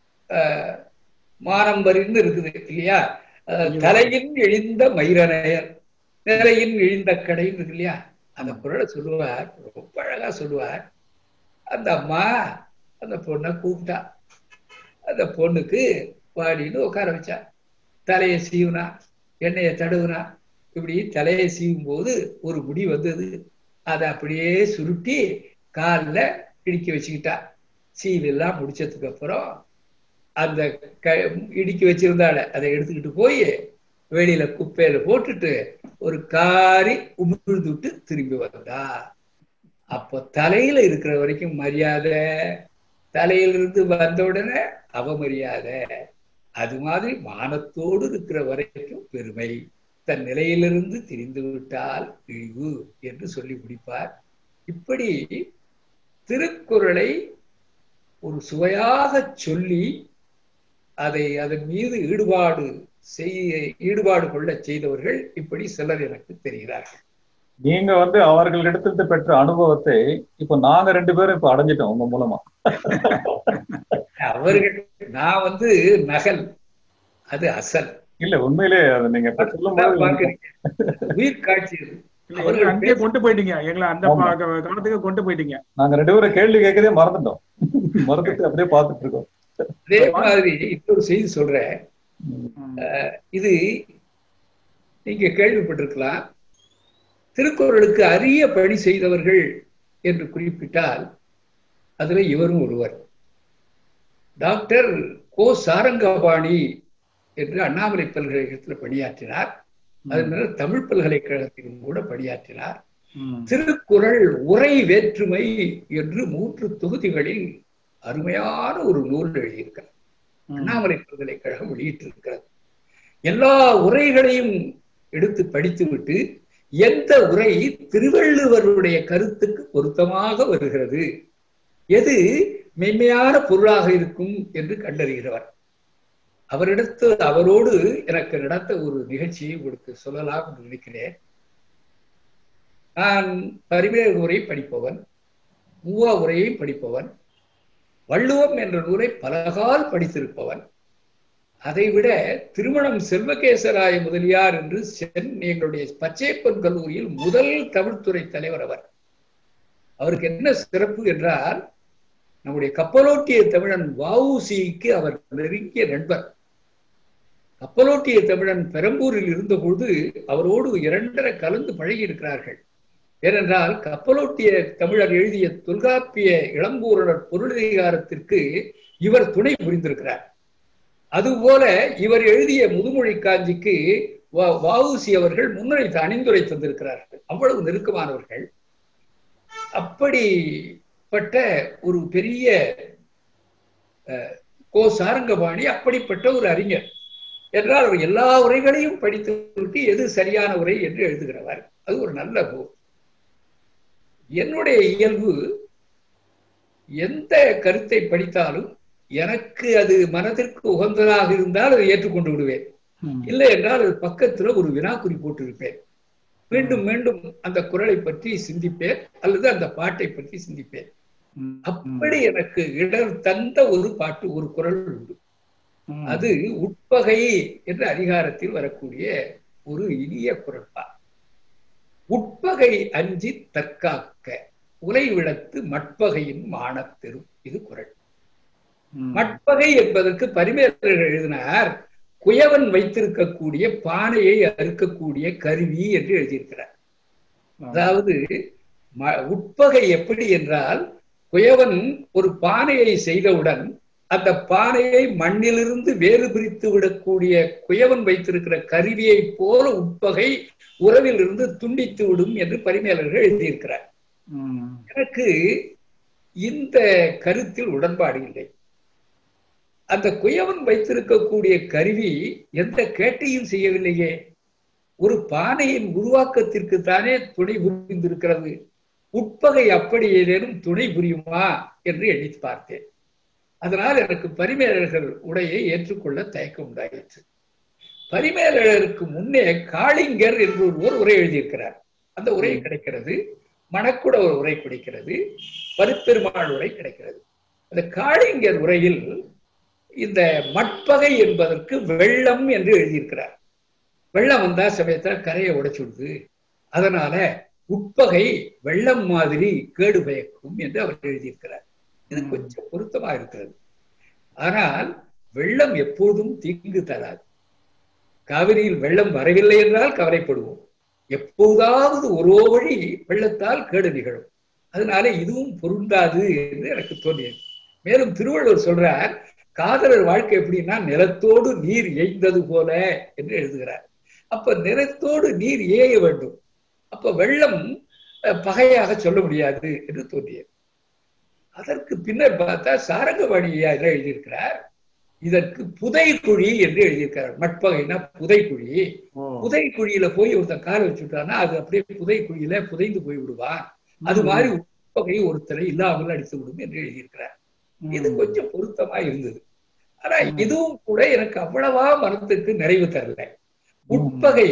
மானம்பரின்னு இருக்குது இல்லையா தலையின் இழிந்த மயிரனையர் நிலையின் இழிந்த கடைன்னு இருக்கு இல்லையா அந்த குரலை சொல்லுவார் ரொம்ப அழகா சொல்லுவார் அந்த அம்மா அந்த பொண்ணை கூப்பிட்டா அந்த பொண்ணுக்கு பாடின்னு உட்கார வச்சா தலையை சீவுனா எண்ணெயை தடுவுனா இப்படி தலையை சீவும் போது ஒரு முடி வந்தது அதை அப்படியே சுருட்டி காலில் இடிக்க வச்சுக்கிட்டா சீவெல்லாம் முடிச்சதுக்கு அப்புறம் அந்த க இடிக்க வச்சிருந்தால அதை எடுத்துக்கிட்டு போய் வெளியில குப்பையில போட்டுட்டு ஒரு காரி உமிழ்ந்துட்டு திரும்பி வந்தா அப்போ தலையில இருக்கிற வரைக்கும் மரியாதை தலையிலிருந்து வந்த உடனே அவமரியாதை அது மாதிரி மானத்தோடு இருக்கிற வரைக்கும் பெருமை தன் நிலையிலிருந்து திரிந்து விட்டால் இழிவு என்று சொல்லி முடிப்பார் இப்படி திருக்குறளை ஒரு சுவையாக சொல்லி அதை அதன் மீது ஈடுபாடு செய்ய ஈடுபாடு கொள்ள செய்தவர்கள் இப்படி சிலர் எனக்கு தெரிகிறார்கள் நீங்க வந்து அவர்களிடத்திலிருந்து பெற்ற அனுபவத்தை இப்ப நாங்க ரெண்டு பேரும் இப்ப அடைஞ்சிட்டோம் உங்க மூலமா அவர்கள் நான் வந்து நகல் அது அசல் இல்ல உண்மையிலே அது நீங்க இப்ப சொல்லும் போது உயிர் காட்சி அவர்கள் அங்கேயே கொண்டு போயிட்டீங்க எங்களை அந்த காலத்துக்கு கொண்டு போயிட்டீங்க நாங்க ரெண்டு பேரும் கேள்வி கேட்கதே மறந்துட்டோம் மறந்துட்டு அப்படியே பார்த்துட்டு இருக்கோம் அதே மாதிரி இன்னொரு செய்தி சொல்றேன் இது நீங்க கேள்விப்பட்டிருக்கலாம் திருக்குறளுக்கு அரிய பணி செய்தவர்கள் என்று குறிப்பிட்டால் அதுல இவரும் ஒருவர் டாக்டர் கோ சாரங்கபாணி என்று அண்ணாமலை பல்கலைக்கழகத்தில் பணியாற்றினார் அதனால தமிழ் பல்கலைக்கழகத்திலும் கூட பணியாற்றினார் திருக்குறள் உரை வேற்றுமை என்று மூன்று தொகுதிகளில் அருமையான ஒரு நூல் எழுதியிருக்கிறார் அண்ணாமலை பல்கலைக்கழகம் வெளியிட்டிருக்கிறது எல்லா உரைகளையும் எடுத்து படித்துவிட்டு எந்த உரை திருவள்ளுவருடைய கருத்துக்கு பொருத்தமாக வருகிறது எது மென்மையான பொருளாக இருக்கும் என்று கண்டறிகிறவர் அவரிடத்து அவரோடு எனக்கு நடத்த ஒரு நிகழ்ச்சியை உங்களுக்கு சொல்லலாம் என்று நினைக்கிறேன் நான் பரிமேல் உரை படிப்பவன் மூவா உரையை படிப்பவன் வள்ளுவம் என்ற நூலை பலகால் படித்திருப்பவன் அதைவிட திருமணம் செல்வகேசராய முதலியார் என்று சென் எங்களுடைய பச்சைப்பன் கல்லூரியில் முதல் தமிழ்துறை தலைவர் அவர் அவருக்கு என்ன சிறப்பு என்றால் நம்முடைய கப்பலோட்டிய தமிழன் வவுசிக்கு அவர் நெருங்கிய நண்பர் கப்பலோட்டிய தமிழன் பெரம்பூரில் இருந்தபொழுது அவரோடு இரண்டரை கலந்து பழகி இருக்கிறார்கள் ஏனென்றால் கப்பலோட்டிய தமிழர் எழுதிய தொல்காப்பிய இளம்பூரணர் பொருளதிகாரத்திற்கு இவர் துணை புரிந்திருக்கிறார் அதுபோல இவர் எழுதிய முதுமொழி காஞ்சிக்கு வவுசி அவர்கள் முன்னுரைத்து அணிந்துரை தந்திருக்கிறார்கள் அவ்வளவு நெருக்கமானவர்கள் அப்படிப்பட்ட ஒரு பெரிய கோ சாரங்கபாணி அப்படிப்பட்ட ஒரு அறிஞர் என்றால் அவர் எல்லா உரைகளையும் படித்துவிட்டு எது சரியான உரை என்று எழுதுகிறவர் அது ஒரு நல்ல போ என்னுடைய இயல்பு எந்த கருத்தை படித்தாலும் எனக்கு அது மனதிற்கு உகந்ததாக இருந்தால் அதை ஏற்றுக்கொண்டு விடுவேன் இல்லை என்றால் அது பக்கத்துல ஒரு வினாக்குறி போட்டிருப்பேன் மீண்டும் மீண்டும் அந்த குரலை பற்றி சிந்திப்பேன் அல்லது அந்த பாட்டை பற்றி சிந்திப்பேன் அப்படி எனக்கு இடர் தந்த ஒரு பாட்டு ஒரு குரல் உண்டு அது உட்பகை என்ற அதிகாரத்தில் வரக்கூடிய ஒரு இனிய குரல்பா உட்பகை அஞ்சி தற்காக்க உலை விளத்து மட்பகையின் மானத்தெரும் இது குரல் மட்பகை என்பதற்கு பரிமேலர்கள் எழுதினார் குயவன் வைத்திருக்கக்கூடிய பானையை அறுக்கக்கூடிய கருவி என்று எழுதியிருக்கிறார் அதாவது உட்பகை எப்படி என்றால் குயவன் ஒரு பானையை செய்தவுடன் அந்த பானையை மண்ணிலிருந்து வேறு பிரித்து விடக்கூடிய குயவன் வைத்திருக்கிற கருவியை போல உட்பகை உறவில் இருந்து துண்டித்து விடும் என்று பரிமையாளர்கள் எழுதியிருக்கிறார் எனக்கு இந்த கருத்தில் உடன்பாடு இல்லை அந்த குயவன் வைத்திருக்கக்கூடிய கருவி எந்த கேட்டையும் செய்யவில்லையே ஒரு பானையின் உருவாக்கத்திற்கு தானே துணை புரிந்திருக்கிறது உட்பகை அப்படி ஏதேனும் துணை புரியுமா என்று எண்ணி பார்த்தேன் அதனால் எனக்கு பரிமேலர்கள் உடையை ஏற்றுக்கொள்ள தயக்கம் உண்டாயிற்று பரிமேலருக்கு முன்னே காளிங்கர் என்று ஒருவர் உரை எழுதியிருக்கிறார் அந்த உரை கிடைக்கிறது மணக்குட ஒரு உரை கிடைக்கிறது பருப்பெருமாள் உரை கிடைக்கிறது அந்த காளிங்கர் உரையில் இந்த மட்பகை என்பதற்கு வெள்ளம் என்று எழுதியிருக்கிறார் வெள்ளம் வந்தா சமயத்துல கரையை உடைச்சு விடுது அதனால உட்பகை வெள்ளம் மாதிரி கேடு பயக்கும் என்று அவர் எழுதியிருக்கிறார் இது கொஞ்சம் பொருத்தமா இருக்கிறது ஆனால் வெள்ளம் எப்போதும் தீங்கு தராது காவிரியில் வெள்ளம் வரவில்லை என்றால் கவலைப்படுவோம் எப்போதாவது ஒரு வழி வெள்ளத்தால் கேடு நிகழும் அதனால இதுவும் பொருந்தாது என்று எனக்கு தோன்றியது மேலும் திருவள்ளுவர் சொல்றார் காதலர் வாழ்க்கை எப்படின்னா நிலத்தோடு நீர் எய்ந்தது போல என்று எழுதுகிறார் அப்ப நிலத்தோடு நீர் ஏய வேண்டும் அப்ப வெள்ளம் பகையாக சொல்ல முடியாது என்று தோன்றியது அதற்கு பின்னர் பார்த்தா சாரங்கவாணியா எழுதியிருக்கிறார் இதற்கு புதைக்குழி என்று எழுதியிருக்கிறார் மட்பகைனா புதைக்குழி புதைக்குழியில போய் ஒருத்தன் கால வச்சுட்டான்னா அது அப்படியே புதைக்குழியில புதைந்து போய் விடுவான் அது மாதிரி உட்பகை ஒருத்தரை இல்லாமல் அடித்து விடும் என்று எழுதியிருக்கிறார் இது கொஞ்சம் பொருத்தமா இருந்தது ஆனா இதுவும் கூட எனக்கு அவ்வளவா மனத்துக்கு நிறைவு தரல உட்பகை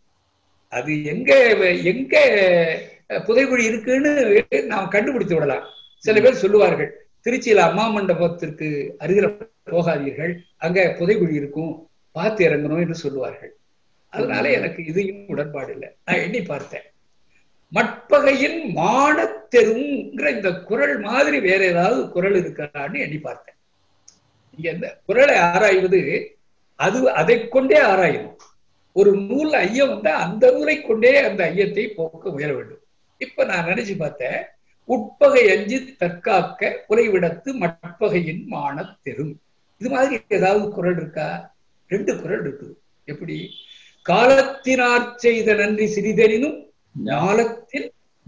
அது எங்க எங்க புதைக்குழி இருக்குன்னு நாம் கண்டுபிடித்து விடலாம் சில பேர் சொல்லுவார்கள் திருச்சியில அம்மா மண்டபத்திற்கு அருகில போகாதீர்கள் அங்க புதைக்குழி இருக்கும் பார்த்து இறங்கணும் என்று சொல்லுவார்கள் அதனால எனக்கு இதையும் உடன்பாடு இல்லை நான் எண்ணி பார்த்தேன் மட்பகையின் மானத்தெருங்கிற இந்த குரல் மாதிரி வேற ஏதாவது குரல் இருக்கிறான்னு எண்ணி பார்த்தேன் இங்க இந்த குரலை ஆராய்வது அது அதை கொண்டே ஆராயணும் ஒரு நூல் ஐயம் வந்தா அந்த நூலை கொண்டே அந்த ஐயத்தை போக்க முயல வேண்டும் இப்ப நான் நினைச்சு பார்த்தேன் உட்பகை அஞ்சு தற்காக்க குறைவிடத்து மட்பகையின் மானத்தெரும் இது மாதிரி ஏதாவது குரல் இருக்கா ரெண்டு குரல் இருக்குது எப்படி காலத்தினார் செய்த நன்றி சிறிதெனினும் ஞானத்தில்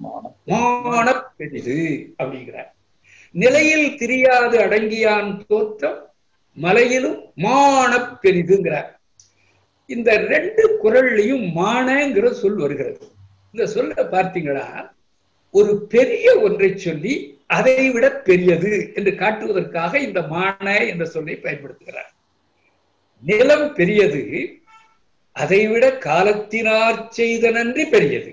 மான பெரிது அப்படிங்கிறார் நிலையில் திரியாது அடங்கியான் தோற்றம் மலையிலும் மான பெரிதுங்கிறார் இந்த ரெண்டு குரல்லையும் மானங்கிற சொல் வருகிறது இந்த சொல்ல பார்த்தீங்களா ஒரு பெரிய ஒன்றை சொல்லி அதை விட பெரியது என்று காட்டுவதற்காக இந்த மான என்ற சொல்லை பயன்படுத்துகிறார் நிலம் பெரியது அதைவிட காலத்தினார் செய்த நன்றி பெரியது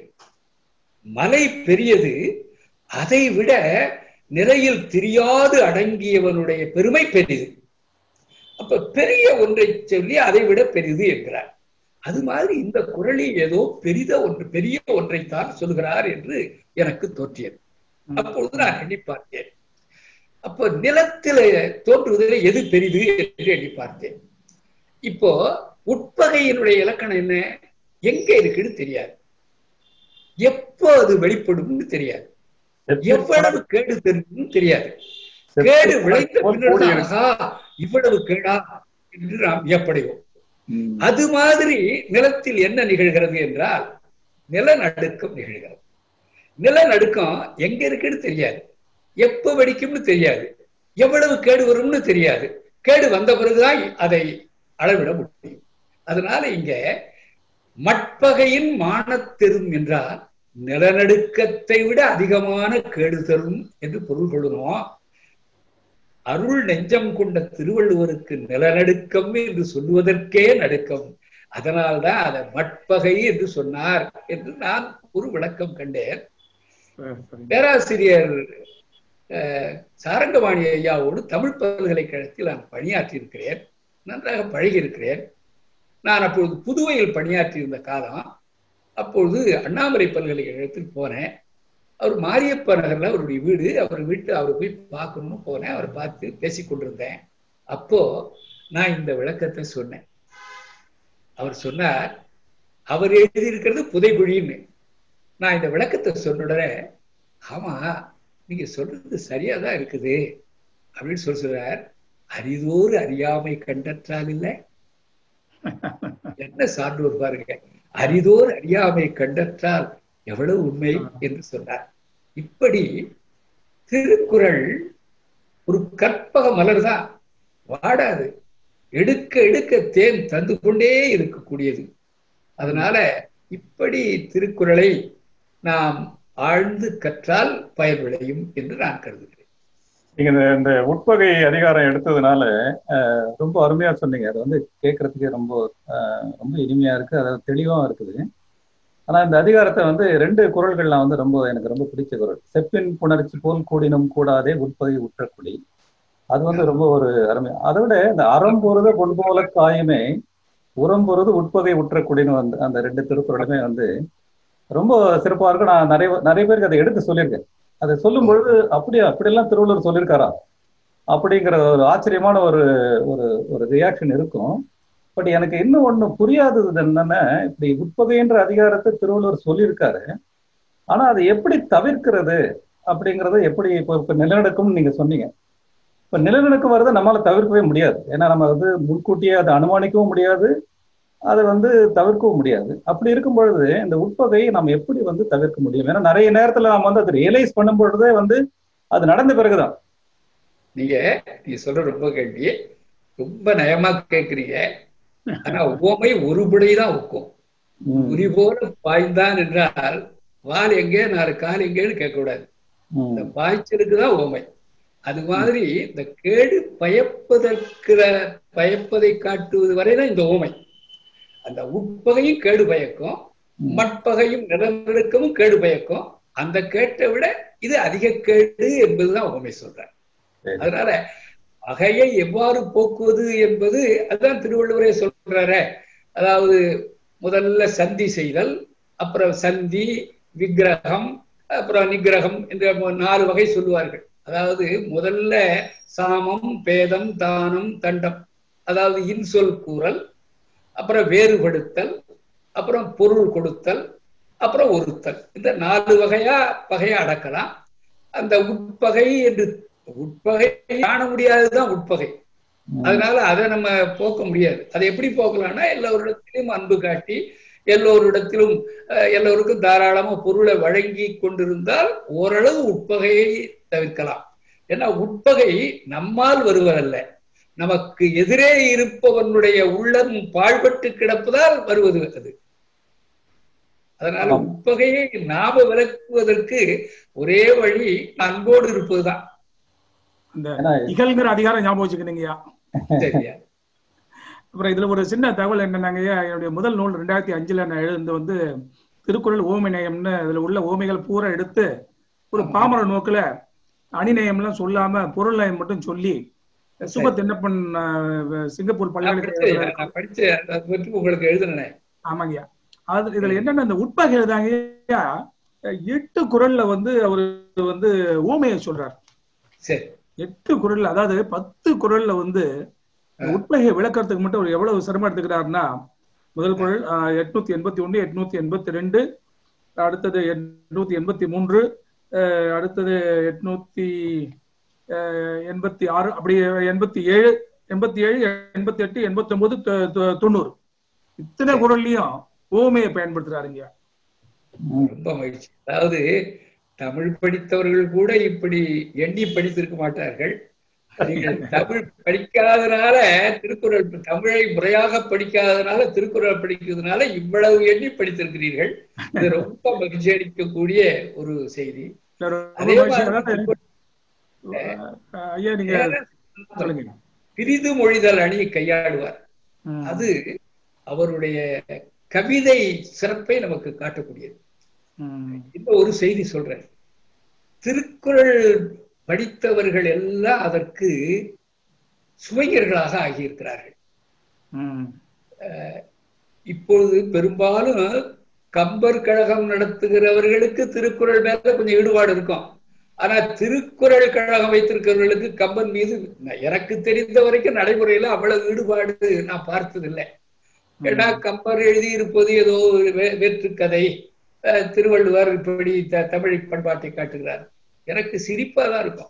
மலை பெரியது அதை விட நிலையில் தெரியாது அடங்கியவனுடைய பெருமை பெரியது அப்ப பெரிய ஒன்றை சொல்லி அதை விட பெரிது என்கிறார் அது மாதிரி இந்த குரலில் ஏதோ பெரித ஒன்று பெரிய ஒன்றைத்தான் சொல்கிறார் என்று எனக்கு தோற்றியது அப்பொழுது நான் எண்ணி பார்த்தேன் அப்ப நிலத்தில தோன்றுவதில் எது பெரிது என்று எண்ணி பார்த்தேன் இப்போ உட்பகையினுடைய இலக்கணம் என்ன எங்க இருக்குன்னு தெரியாது எப்போ அது வெளிப்படும்னு தெரியாது எவ்வளவு கேடு தெரியும் தெரியாது கேடு விளைந்த பின்னர் ஆகா இவ்வளவு கேடா என்று நாம் வியப்படைவோம் அது மாதிரி நிலத்தில் என்ன நிகழ்கிறது என்றால் நிலநடுக்கம் நிகழ்கிறது நிலநடுக்கம் எங்க இருக்குன்னு தெரியாது எப்ப வெடிக்கும்னு தெரியாது எவ்வளவு கேடு வரும்னு தெரியாது கேடு வந்த பிறகுதான் அதை அளவிட முடியும் அதனால இங்க மட்பகையின் மானத்தெரும் என்றால் நிலநடுக்கத்தை விட அதிகமான கேடு தரும் என்று பொருள் கொள்ளணும் அருள் நெஞ்சம் கொண்ட திருவள்ளுவருக்கு நிலநடுக்கம் என்று சொல்லுவதற்கே நடுக்கம் அதனால்தான் அதை மட்பகை என்று சொன்னார் என்று நான் ஒரு விளக்கம் கண்டேன் பேராசிரியர் சாரங்கவாணி ஐயாவோடு தமிழ் பல்கலைக்கழகத்தில் நான் பணியாற்றி இருக்கிறேன் நன்றாக பழகி இருக்கிறேன் நான் அப்பொழுது புதுவையில் பணியாற்றியிருந்த காலம் அப்பொழுது அண்ணாமலை பல்கலைக்கழகத்தில் போனேன் அவர் மாரியப்ப நகர்ல அவருடைய வீடு அவர் வீட்டு அவரை போய் பார்க்கணும்னு போனேன் அவரை பார்த்து பேசி கொண்டிருந்தேன் அப்போ நான் இந்த விளக்கத்தை சொன்னேன் அவர் சொன்னார் அவர் எழுதியிருக்கிறது புதைகுழின்னு நான் இந்த விளக்கத்தை சொன்ன உடனே ஆமா நீங்க சொல்றது சரியா தான் இருக்குது அப்படின்னு சொல்லி சொல்றார் அரிதோறு அறியாமை கண்டற்றால் இல்லை என்ன சான்றோர் பாருங்க அரிதோர் அறியாமை கண்டற்றால் எவ்வளவு உண்மை என்று சொன்னார் இப்படி திருக்குறள் ஒரு கற்பக மலர் தான் வாடாது எடுக்க எடுக்க தேன் தந்து கொண்டே இருக்கக்கூடியது அதனால இப்படி திருக்குறளை நாம் ஆழ்ந்து கற்றால் பயன் விளையும் என்று நான் கருதுகிறேன் நீங்க இந்த இந்த உட்பகை அதிகாரம் எடுத்ததுனால ரொம்ப அருமையா சொன்னீங்க அது வந்து கேட்கறதுக்கே ரொம்ப ரொம்ப இனிமையா இருக்கு அதாவது தெளிவாகவும் இருக்குது ஆனா இந்த அதிகாரத்தை வந்து ரெண்டு குரல்கள்லாம் வந்து ரொம்ப எனக்கு ரொம்ப பிடிச்ச குரல் செப்பின் புணர்ச்சி போல் கூடினும் கூடாதே உட்பகை உற்றக்குடி அது வந்து ரொம்ப ஒரு அருமை அதை விட இந்த அறம் பொருத பொன்போல காயுமே உரம் பொருது உட்பகை உற்றக்குடின்னு வந்து அந்த ரெண்டு திருக்குறளுமே வந்து ரொம்ப சிறப்பா இருக்கும் நான் நிறைய நிறைய பேருக்கு அதை எடுத்து சொல்லியிருக்கேன் அதை சொல்லும் பொழுது அப்படியா அப்படியெல்லாம் திருவள்ளுவர் சொல்லியிருக்காரா அப்படிங்கிற ஒரு ஆச்சரியமான ஒரு ஒரு ஒரு ரியாக்ஷன் இருக்கும் பட் எனக்கு இன்னும் ஒண்ணு புரியாதது என்னன்னா இப்படி உட்பகைன்ற அதிகாரத்தை திருவள்ளுவர் சொல்லியிருக்காரு ஆனா அதை எப்படி தவிர்க்கிறது அப்படிங்கறத எப்படி இப்போ இப்ப நிலநடுக்கம்னு நீங்க சொன்னீங்க இப்ப நிலநடுக்கம் வரதை நம்மளால தவிர்க்கவே முடியாது ஏன்னா நம்ம வந்து முன்கூட்டியே அதை அனுமானிக்கவும் முடியாது அதை வந்து தவிர்க்கவும் முடியாது அப்படி இருக்கும் பொழுது இந்த உட்பகையை நம்ம எப்படி வந்து தவிர்க்க முடியும் ஏன்னா நிறைய நேரத்துல நம்ம வந்து அதை ரியலைஸ் பண்ணும் பொழுதே வந்து அது நடந்த பிறகுதான் நீங்க நீங்க சொல்ற ரொம்ப கேள்வி ரொம்ப நயமா கேட்கிறீங்க ஆனா உவமை ஒருபடிதான் ஒக்கும் குறி போல பாய்ந்தான் என்றால் வால் எங்கே நாலு கால் எங்கேன்னு கேட்க கூடாது இந்த பாய்ச்சலுக்கு தான் உவமை அது மாதிரி இந்த கேடு பயப்பதற்கிற பயப்பதை காட்டுவது வரைதான் இந்த உவமை அந்த உட்பகையும் கேடு பயக்கும் மட்பகையும் நிலநடுக்கமும் கேடு பயக்கும் அந்த கேட்டை விட இது அதிக கேடு என்பதுதான் உண்மை சொல்றேன் அதனால பகையை எவ்வாறு போக்குவது என்பது அதுதான் திருவள்ளுவரே சொல்றாரு அதாவது முதல்ல சந்தி செய்தல் அப்புறம் சந்தி விக்கிரகம் அப்புறம் நிகிரகம் என்ற நாலு வகை சொல்லுவார்கள் அதாவது முதல்ல சாமம் பேதம் தானம் தண்டம் அதாவது இன்சொல் கூறல் அப்புறம் வேறுபடுத்தல் அப்புறம் பொருள் கொடுத்தல் அப்புறம் ஒருத்தல் இந்த நாலு வகையா பகையா அடக்கலாம் அந்த உட்பகை என்று உட்பகை காண முடியாதுதான் உட்பகை அதனால அதை நம்ம போக்க முடியாது அதை எப்படி போக்கலாம்னா எல்லோரிடத்திலும் அன்பு காட்டி எல்லோரிடத்திலும் எல்லோருக்கும் தாராளமா பொருளை வழங்கி கொண்டிருந்தால் ஓரளவு உட்பகையை தவிர்க்கலாம் ஏன்னா உட்பகை நம்மால் வருவதல்ல நமக்கு எதிரே இருப்பவனுடைய உள்ளம் பாழ்பட்டு கிடப்பதால் வருவது அது அதனால உட்பகையை நாம விளக்குவதற்கு ஒரே வழி அன்போடு இருப்பதுதான் இந்த இகழ்ங்கிற அதிகாரம் ஞாபகம் வச்சுக்கணுங்கய்யா சரியா அப்புறம் இதுல ஒரு சின்ன தகவல் என்னன்னாங்கய்யா என்னுடைய முதல் நூல் ரெண்டாயிரத்தி அஞ்சுல நான் எழுந்து வந்து திருக்குறள் ஓமை நேயம்னு அதுல உள்ள ஓமைகள் பூரா எடுத்து ஒரு பாமர நோக்குல அணிநயம்லாம் சொல்லாம பொருள் நயம் மட்டும் சொல்லி சுப தென்னப்பன் சிங்கப்பூர் பல்கலைக்கழகம் படிச்சு உங்களுக்கு எழுதுனேன் ஆமாங்கய்யா அது இதுல என்னன்னா இந்த உட்பகை எழுதாங்கய்யா எட்டு குரல்ல வந்து அவரு வந்து ஊமையை சொல்றார் சரி எட்டு குரல்ல அதாவது பத்து குரல்ல வந்து உட்பகையை விளக்கறதுக்கு மட்டும் அவர் எவ்வளவு சிரமம் எடுத்துக்கிறாருன்னா முதல் குரல் எட்நூத்தி எண்பத்தி ஒண்ணு எட்நூத்தி எண்பத்தி ரெண்டு அடுத்தது எட்நூத்தி எண்பத்தி மூன்று அஹ், அடுத்தது எட்நூத்தி அஹ், எண்பத்தி ஆறு அப்படி எண்பத்தி ஏழு எண்பத்தி ஏழு எண்பத்தி எட்டு எண்பத்தி ஒன்பது தொண்ணூறு இத்தனை குரல்லையும் ஓமையை பயன்படுத்துறாருங்க ரொம்ப மகிழ்ச்சி அதாவது தமிழ் படித்தவர்கள் கூட இப்படி எண்ணி படித்திருக்க மாட்டார்கள் நீங்கள் தமிழ் படிக்காதனால திருக்குறள் தமிழை முறையாக படிக்காதனால திருக்குறள் படிக்கிறதுனால இவ்வளவு எண்ணி படித்திருக்கிறீர்கள் இது ரொம்ப மகிழ்ச்சி அளிக்கக்கூடிய ஒரு செய்தி அதே மாதிரி அஹ், ஐயா நீங்க சொல்லுங்க பிரிது மொழிதல் அணியை கையாளுவார் ம். அது அவருடைய கவிதை சிறப்பை நமக்கு காட்டக்கூடியது ம். இந்த ஒரு செய்தி சொல்றேன் திருக்குறள் படித்தவர்கள் எல்லாம் அதற்கு சுவைஞர்களாக ஆகியிருக்கிறார்கள் ம். இப்பொழுது பெரும்பாலும் கம்பர் கழகம் நடத்துகிறவர்களுக்கு திருக்குறள் மேல கொஞ்சம் ஈடுபாடு இருக்கும் ஆனா திருக்குறள் கழகம் வைத்திருக்கிறவர்களுக்கு கம்பன் மீது எனக்கு தெரிந்த வரைக்கும் நடைமுறையில அவ்வளவு ஈடுபாடு நான் பார்த்ததில்லை ஏன்னா கம்பர் எழுதியிருப்பது ஏதோ ஒரு வே- வேற்றுக்கதை அஹ், திருவள்ளுவர் இப்படி த- தமிழ் பண்பாட்டை காட்டுகிறார் எனக்கு சிரிப்பா தான் இருக்கும்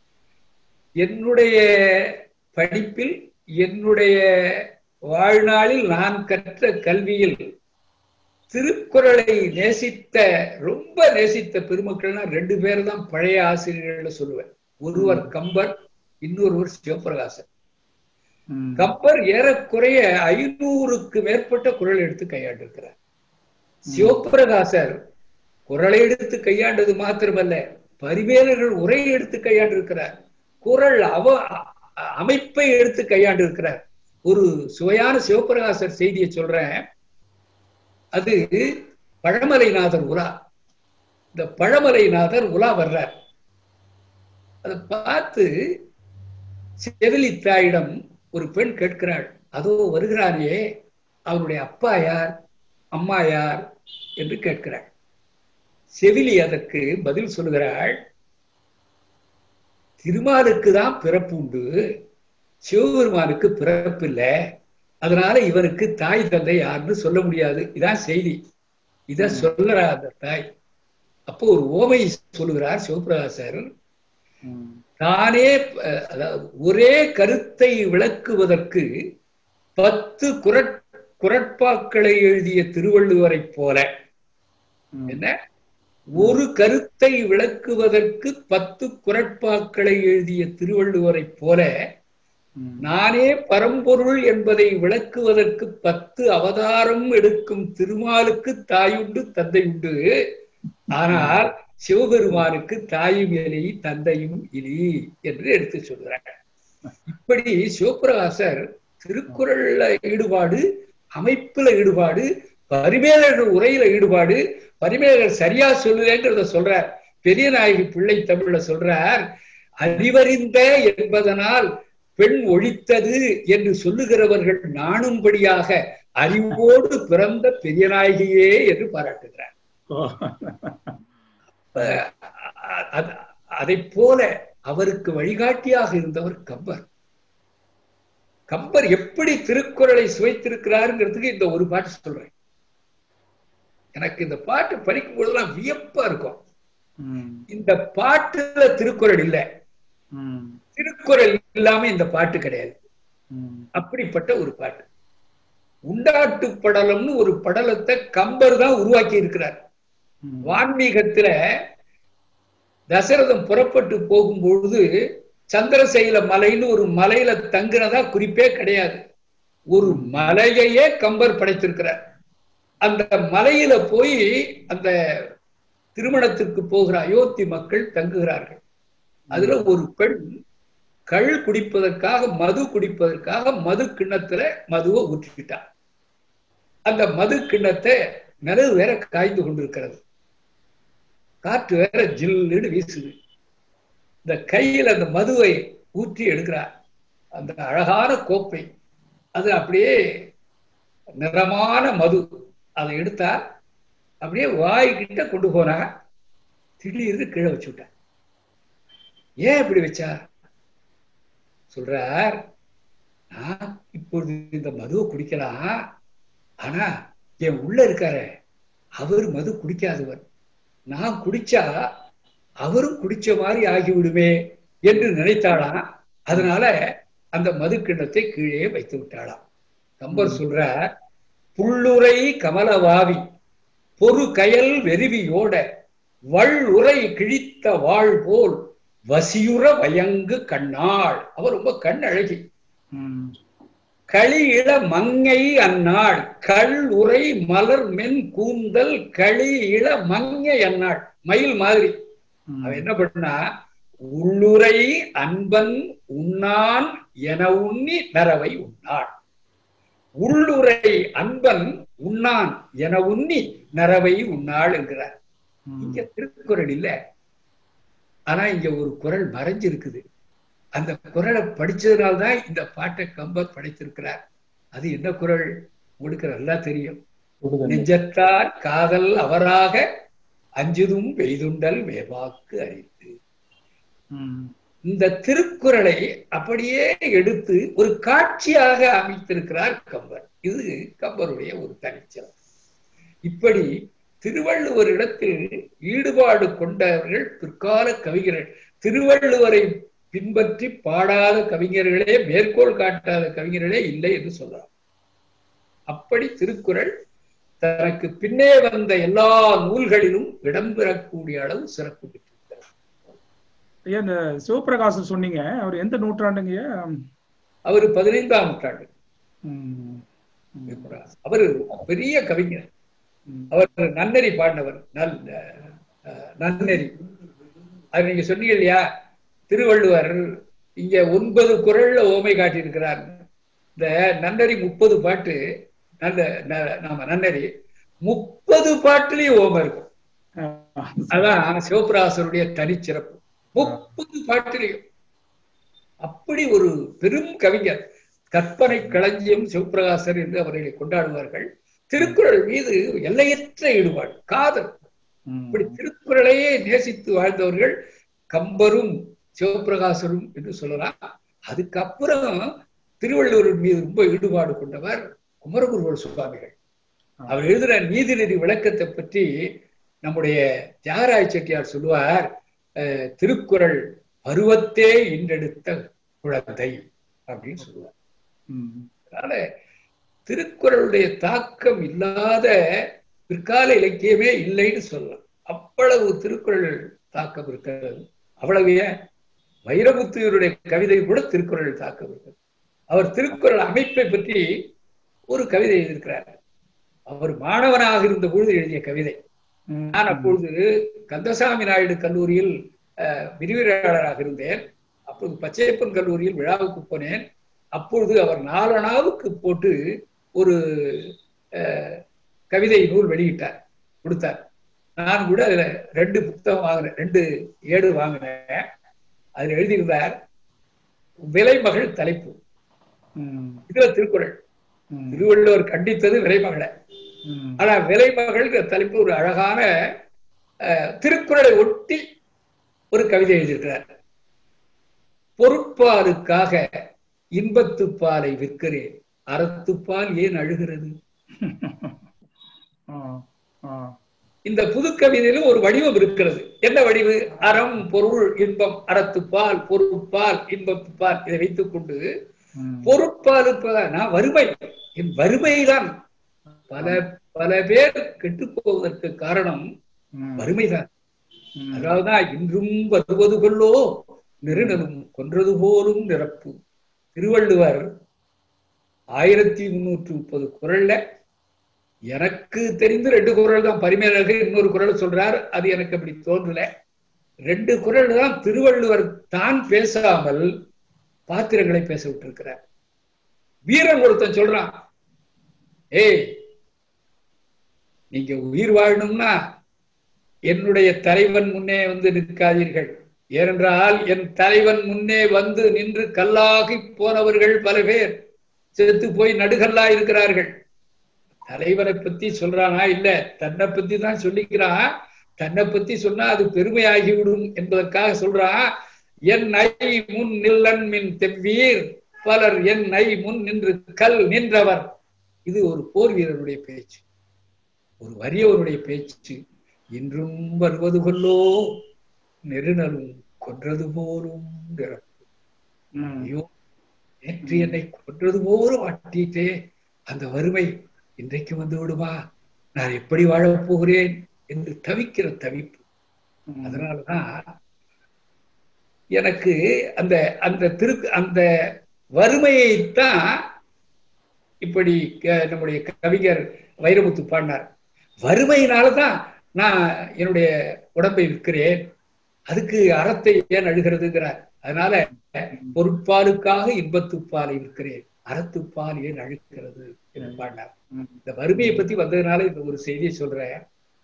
என்னுடைய படிப்பில் என்னுடைய வாழ்நாளில் நான் கற்ற கல்வியில் திருக்குறளை நேசித்த ரொம்ப நேசித்த பெருமக்கள்னா ரெண்டு பேர் தான் பழைய ஆசிரியர்கள் சொல்லுவேன் ஒருவர் கம்பர் இன்னொருவர் சிவபிரகாசன் ம். கம்பர் ஏறக்குறைய ஐநூறுக்கு மேற்பட்ட குரல் எடுத்து கையாண்டிருக்கிறார் சிவபிரகாசர் குரலை எடுத்து கையாண்டது மாத்திரமல்ல பரிவேலர்கள் உரை எடுத்து கையாண்டிருக்கிறார் குரல் அவ அ- அமைப்பை எடுத்து கையாண்டிருக்கிறார் ஒரு சுவையான சிவபிரகாசர் செய்தியை சொல்றேன் அது பழமலைநாதர் உலா இந்த பழமலைநாதர் உலா வர்றார் அதை பார்த்து செவிலி தாயிடம் ஒரு பெண் கேட்கிறாள் அதோ வருகிறானே அவருடைய அப்பா யார் அம்மா யார் என்று கேட்கிறாள் செவிலி அதற்கு பதில் சொல்லுகிறாள் திருமாலுக்கு தான் பிறப்பு உண்டு சிவபெருமானுக்கு பிறப்பு இல்லை அதனால இவனுக்கு தாய் தந்தை யாருன்னு சொல்ல முடியாது இதான் செய்தி இத சொல்லறா அந்த தாய் அப்போ ஒரு ஓமை சொல்லுகிறார் சிவபிரகாசர் ம். தானே அஹ், அதாவது ஒரே கருத்தை விளக்குவதற்கு பத்து குரட் குரட்பாக்களை எழுதிய திருவள்ளுவரைப் போல ம். என்ன ஒரு கருத்தை விளக்குவதற்கு பத்து குரட்பாக்களை எழுதிய திருவள்ளுவரைப் போல ம். நானே பரம்பொருள் என்பதை விளக்குவதற்கு பத்து அவதாரம் எடுக்கும் திருமாலுக்கு தாயுண்டு தந்தை உண்டு ஆனால் சிவபெருமானுக்கு தாயும் இலி தந்தையும் இலி என்று எடுத்து சொல்கிறார் இப்படி சிவபிரகாசர் திருக்குறள்ல ஈடுபாடு அமைப்புல ஈடுபாடு பரிமேலர்கள் உரையில ஈடுபாடு பரிமேலர்கள் சரியா சொல்லுறேங்கிறத சொல்றார் பெரிய நாயகி பிள்ளை தமிழ்ல சொல்றார் அறிவறிந்த என்பதனால் பெண் ஒழித்தது என்று சொல்லுகிறவர்கள் நாணும்படியாக அறிவோடு பிறந்த பெரிய நாயகியே என்று பாராட்டுகிறார் ஓ. அதை போல அவருக்கு வழிகாட்டியாக இருந்தவர் கம்பர் கம்பர் எப்படி திருக்குறளை சுவைத்திருக்கிறாருங்கிறதுக்கு இந்த ஒரு பாட்டு சொல்றேன் எனக்கு இந்த பாட்டு படிக்கும் பொழுதெல்லாம் வியப்பா இருக்கும் ம். இந்த பாட்டுல திருக்குறள் இல்லை ம். திருக்குறள் இல்லாம இந்த பாட்டு கிடையாது ம். அப்படிப்பட்ட ஒரு பாட்டு உண்டாட்டு படலம்னு ஒரு படலத்தை கம்பர் தான் உருவாக்கி இருக்கிறார் ம். வான்மீகத்துல தசரதம் புறப்பட்டு போகும்பொழுது சந்திரசைல மலைன்னு ஒரு மலையில தங்குனதா குறிப்பே கிடையாது ஒரு மலையையே கம்பர் படைத்திருக்கிறார் அந்த மலையில போய் அந்த திருமணத்திற்கு போகிற அயோத்தி மக்கள் தங்குகிறார்கள் அதுல ஒரு பெண் கள் குடிப்பதற்காக மது குடிப்பதற்காக மது கிண்ணத்துல மதுவை ஊற்றிக்கிட்டான் அந்த மது கிண்ணத்தை நிலவு வேற காய்ந்து கொண்டிருக்கிறது காற்று வேற ஜில்லுன்னு வீசுது இந்த கையில் அந்த மதுவை ஊற்றி எடுக்கிறார் அந்த அழகான கோப்பை அது அப்படியே நிறமான மது அதை எடுத்தா அப்படியே வாய்கிட்ட கொண்டு போனா திடீர்னு கீழே வச்சு விட்டார் ஏன் இப்படி வச்சா சொல்றார் நான் இப்பொழுது இந்த மதுவை குடிக்கலாம் ஆனா என் உள்ள இருக்காரு அவர் மது குடிக்காதவர் நான் குடிச்சா அவரும் குடிச்ச மாதிரி ஆகிவிடுமே என்று நினைத்தாளாம் அதனால அந்த மது கிண்ணத்தை கீழே வைத்து விட்டாளாம் கம்பர் சொல்ற புள்ளுரை கமலவாவி பொறு கயல் வெறிவியோட வள் உரை கிழித்த வாழ் போல் வசியுற வயங்கு கண்ணாள் அவர் ரொம்ப கண் அழகி களியிட மங்கை அந்நாள் கள் உரை மலர் மென் கூந்தல் களியிட மங்கை அந்நாள் மயில் மாதிரி அவ என்ன பண்ணா உள்ளுரை அன்பன் உண்ணான் என உண்ணி நரவை உண்ணாள் உள்ளுரை அன்பன் உண்ணான் என உண்ணி நரவை உண்ணாள் என்கிறார் இங்க திருக்குறள் இல்ல ஆனா இங்க ஒரு குரல் மறைஞ்சிருக்குது அந்த குரலை படிச்சதுனால்தான் இந்த பாட்டை கம்பர் படைத்திருக்கிறார் அது என்ன குரல் உங்களுக்கு நல்லா தெரியும் நெஞ்சத்தார் காதல் அவராக அஞ்சுதும் பெய்துண்டல் மேவாக்கு அறிந்து இந்த திருக்குறளை அப்படியே எடுத்து ஒரு காட்சியாக அமைத்திருக்கிறார் கம்பர் இது கம்பருடைய ஒரு தனிச்சலம் இப்படி திருவள்ளுவரிடத்தில் ஈடுபாடு கொண்டவர்கள் பிற்கால கவிஞர்கள் திருவள்ளுவரை பின்பற்றி பாடாத கவிஞர்களே மேற்கோள் காட்டாத கவிஞர்களே இல்லை என்று சொல்லலாம் அப்படி திருக்குறள் தனக்கு பின்னே வந்த எல்லா நூல்களிலும் இடம்பெறக்கூடிய அளவு சிறப்பு பெற்றிருக்கிறார் ஐயா இந்த சிவபிரகாசம் சொன்னீங்க அவர் எந்த நூற்றாண்டுங்க அவர் பதினைந்தாம் நூற்றாண்டு அவர் பெரிய கவிஞர் அவர் நன்னெறி பாடினவர் நல் நன்னெறி அது நீங்க சொன்னீங்க இல்லையா திருவள்ளுவர் இங்க ஒன்பது குரல்ல ஓமை காட்டியிருக்கிறார் இந்த நன்னறி முப்பது பாட்டு நல்ல நாம நன்னறி முப்பது பாட்டுலயும் ஓமை இருக்கும் அதான் சிவபிராசருடைய தனிச்சிறப்பு முப்பது பாட்டிலையும் அப்படி ஒரு பெரும் கவிஞர் கற்பனை களஞ்சியம் சிவபிரகாசர் என்று அவர்களை கொண்டாடுவார்கள் திருக்குறள் மீது எல்லையற்ற ஈடுபாடு காதல் இப்படி திருக்குறளையே நேசித்து வாழ்ந்தவர்கள் கம்பரும் சிவபிரகாசரும் என்று சொல்லலாம் அதுக்கப்புறம் திருவள்ளுவர் மீது ரொம்ப ஈடுபாடு கொண்டவர் குமரகுருவர் சுவாமிகள் அவர் எழுதுற நீதிநெறி விளக்கத்தை பற்றி நம்முடைய தியாகராய செட்டியார் சொல்லுவார் திருக்குறள் பருவத்தே இன்றெடுத்த குழந்தை அப்படின்னு சொல்லுவார் அதனால திருக்குறளுடைய தாக்கம் இல்லாத பிற்கால இலக்கியமே இல்லைன்னு சொல்லலாம் அவ்வளவு திருக்குறள் தாக்கம் இருக்கிறது அவ்வளவு ஏன் வைரமுத்துவருடைய கவிதை கூட திருக்குறள் தாக்கம் இருக்கிறது அவர் திருக்குறள் அமைப்பை பற்றி ஒரு கவிதை எழுதியிருக்கிறார் அவர் மாணவனாக இருந்த பொழுது எழுதிய கவிதை நான் அப்பொழுது கந்தசாமி நாயுடு கல்லூரியில் விரிவுரையாளராக இருந்தேன் அப்பொழுது பச்சையப்பன் கல்லூரியில் விழாவுக்கு போனேன் அப்பொழுது அவர் நாலனாவுக்கு போட்டு ஒரு கவிதை நூல் வெளியிட்டார் கொடுத்தார் நான் கூட அதுல ரெண்டு புத்தகம் வாங்கினேன் ரெண்டு ஏடு வாங்கினேன் அதுல எழுதியிருந்தார் விலைமகள் தலைப்பு இதுல திருக்குறள் திருவள்ளுவர் கண்டித்தது விலைமகளை ஆனா விலைமகள் தலைப்பு ஒரு அழகான திருக்குறளை ஒட்டி ஒரு கவிதை எழுதியிருக்கிறார் பொருட்பாலுக்காக இன்பத்துப்பாலை விற்கிறேன் அறத்துப்பால் ஏன் அழுகிறது இந்த புது கவிதையிலும் ஒரு வடிவம் இருக்கிறது என்ன வடிவு அறம் பொருள் இன்பம் அறத்துப்பால் பொருட்பால் இன்பத்துப்பால் இதை வைத்துக் கொண்டு பொருட்பாலுக்கு நான் வறுமை என் வறுமைதான் பல பல பேர் கெட்டு போவதற்கு காரணம் வறுமைதான் அதாவதுதான் இன்றும் வருவது கொள்ளோ நெருநலும் கொன்றது போலும் நிரப்பு திருவள்ளுவர் ஆயிரத்தி முன்னூற்றி முப்பது குரல்ல எனக்கு தெரிந்து ரெண்டு குரல் தான் பரிமேலக இன்னொரு குரல் சொல்றார் அது எனக்கு அப்படி தோன்றல ரெண்டு குரல் தான் திருவள்ளுவர் தான் பேசாமல் பாத்திரங்களை பேச விட்டிருக்கிறார் வீரன் ஒருத்தன் சொல்றான் ஏய் நீங்க உயிர் வாழணும்னா என்னுடைய தலைவன் முன்னே வந்து நிற்காதீர்கள் ஏனென்றால் என் தலைவன் முன்னே வந்து நின்று கல்லாகி போனவர்கள் பல பேர் செத்து போய் நடுகல்லா இருக்கிறார்கள் தலைவனை பத்தி சொல்றானா இல்ல தன்னை பத்தி தான் சொல்லிக்கிறான் தன்னை பத்தி சொன்னா அது பெருமையாகிவிடும் என்பதற்காக சொல்றான் என் ஐ முன் நில்லன் மின் தெவ்வீர் பலர் என்னை முன் நின்று கல் நின்றவர் இது ஒரு போர் வீரருடைய பேச்சு ஒரு வறியவருடைய பேச்சு இன்றும் வருவது கொல்லோ நெருநலும் கொன்றது போலும் ஐயோ நேற்று என்னை கொன்றது போலும் ஆட்டிட்டே அந்த வறுமை இன்றைக்கு வந்து விடுமா நான் எப்படி வாழப் போகிறேன் என்று தவிக்கிற தவிப்பு அதனாலதான் எனக்கு அந்த அந்த திரு அந்த வறுமையைத்தான் இப்படி நம்முடைய கவிஞர் வைரமுத்து பாடினார் வறுமையினாலதான் நான் என்னுடைய உடம்பை விற்கிறேன் அதுக்கு அறத்தை ஏன் அழுகிறதுங்கிறார் அதனால பொருட்பாலுக்காக இன்பத்துப்பாலை விற்கிறேன் அறத்துப்பால் ஏன் அழுகிறது என்று பாடினார் இந்த வறுமையை பத்தி வந்ததுனால இந்த ஒரு செய்தியை சொல்றேன்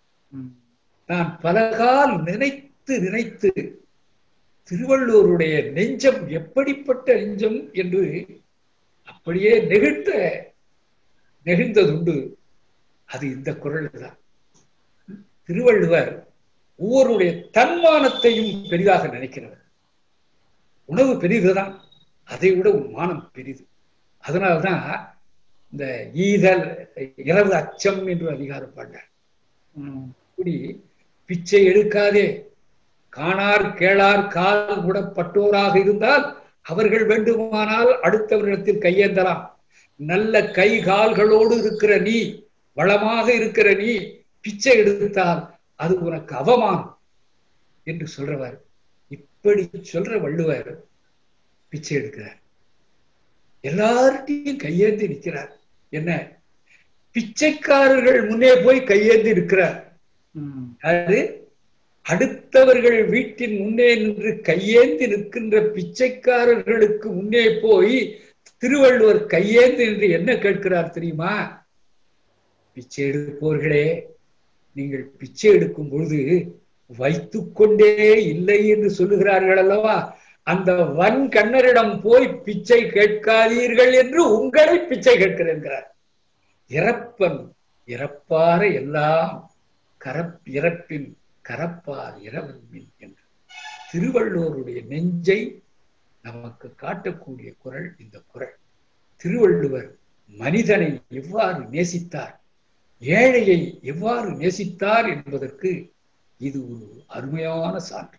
நான் பலகால் நினைத்து நினைத்து திருவள்ளூருடைய நெஞ்சம் எப்படிப்பட்ட நெஞ்சம் என்று அப்படியே நெகிழ்த்த நெகிழ்ந்ததுண்டு அது இந்த குரல் தான் திருவள்ளுவர் ஒவ்வொருடைய தன்மானத்தையும் பெரிதாக நினைக்கிறவர் உணவு பெரிதுதான் அதை விட உன் மானம் பெரிது அதனால்தான் இந்த ஈதல் இரவு அச்சம் என்று அதிகாரம் பாண்டார் இப்படி பிச்சை எடுக்காதே காணார் கேளார் கால் விடப்பட்டோராக இருந்தால் அவர்கள் வேண்டுமானால் அடுத்தவரிடத்தில் கையேந்தலாம் நல்ல கை கால்களோடு இருக்கிற நீ வளமாக இருக்கிற நீ பிச்சை எடுத்தால் அது உனக்கு அவமானம் என்று சொல்றவர் இப்படி சொல்ற வள்ளுவர் பிச்சை எடுக்கிறார் எல்லார்ட்டையும் கையேந்தி நிற்கிறார் என்ன பிச்சைக்காரர்கள் முன்னே போய் கையேந்தி இருக்கிறார் அது அடுத்தவர்கள் வீட்டின் முன்னே நின்று கையேந்தி நிற்கின்ற பிச்சைக்காரர்களுக்கு முன்னே போய் திருவள்ளுவர் கையேந்தி என்று என்ன கேட்கிறார் தெரியுமா பிச்சை எடுப்போர்களே நீங்கள் பிச்சை எடுக்கும் பொழுது வைத்துக்கொண்டே இல்லை என்று சொல்லுகிறார்கள் அல்லவா அந்த வன் கண்ணரிடம் போய் பிச்சை கேட்காதீர்கள் என்று உங்களை பிச்சை கேட்கிறேன்கிறார் இறப்பன் இறப்பார எல்லாம் கரப் இறப்பின் கரப்பார் இரவன் மின் என்று திருவள்ளுவருடைய நெஞ்சை நமக்கு காட்டக்கூடிய குரல் இந்த குரல் திருவள்ளுவர் மனிதனை எவ்வாறு நேசித்தார் ஏழையை எவ்வாறு நேசித்தார் என்பதற்கு இது ஒரு அருமையான சான்று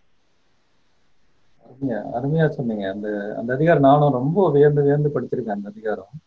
அருமையா அருமையா சொன்னீங்க அந்த அந்த அதிகாரம் நானும் ரொம்ப வியந்து வியந்து படிச்சிருக்கேன் அந்த அதிகாரம்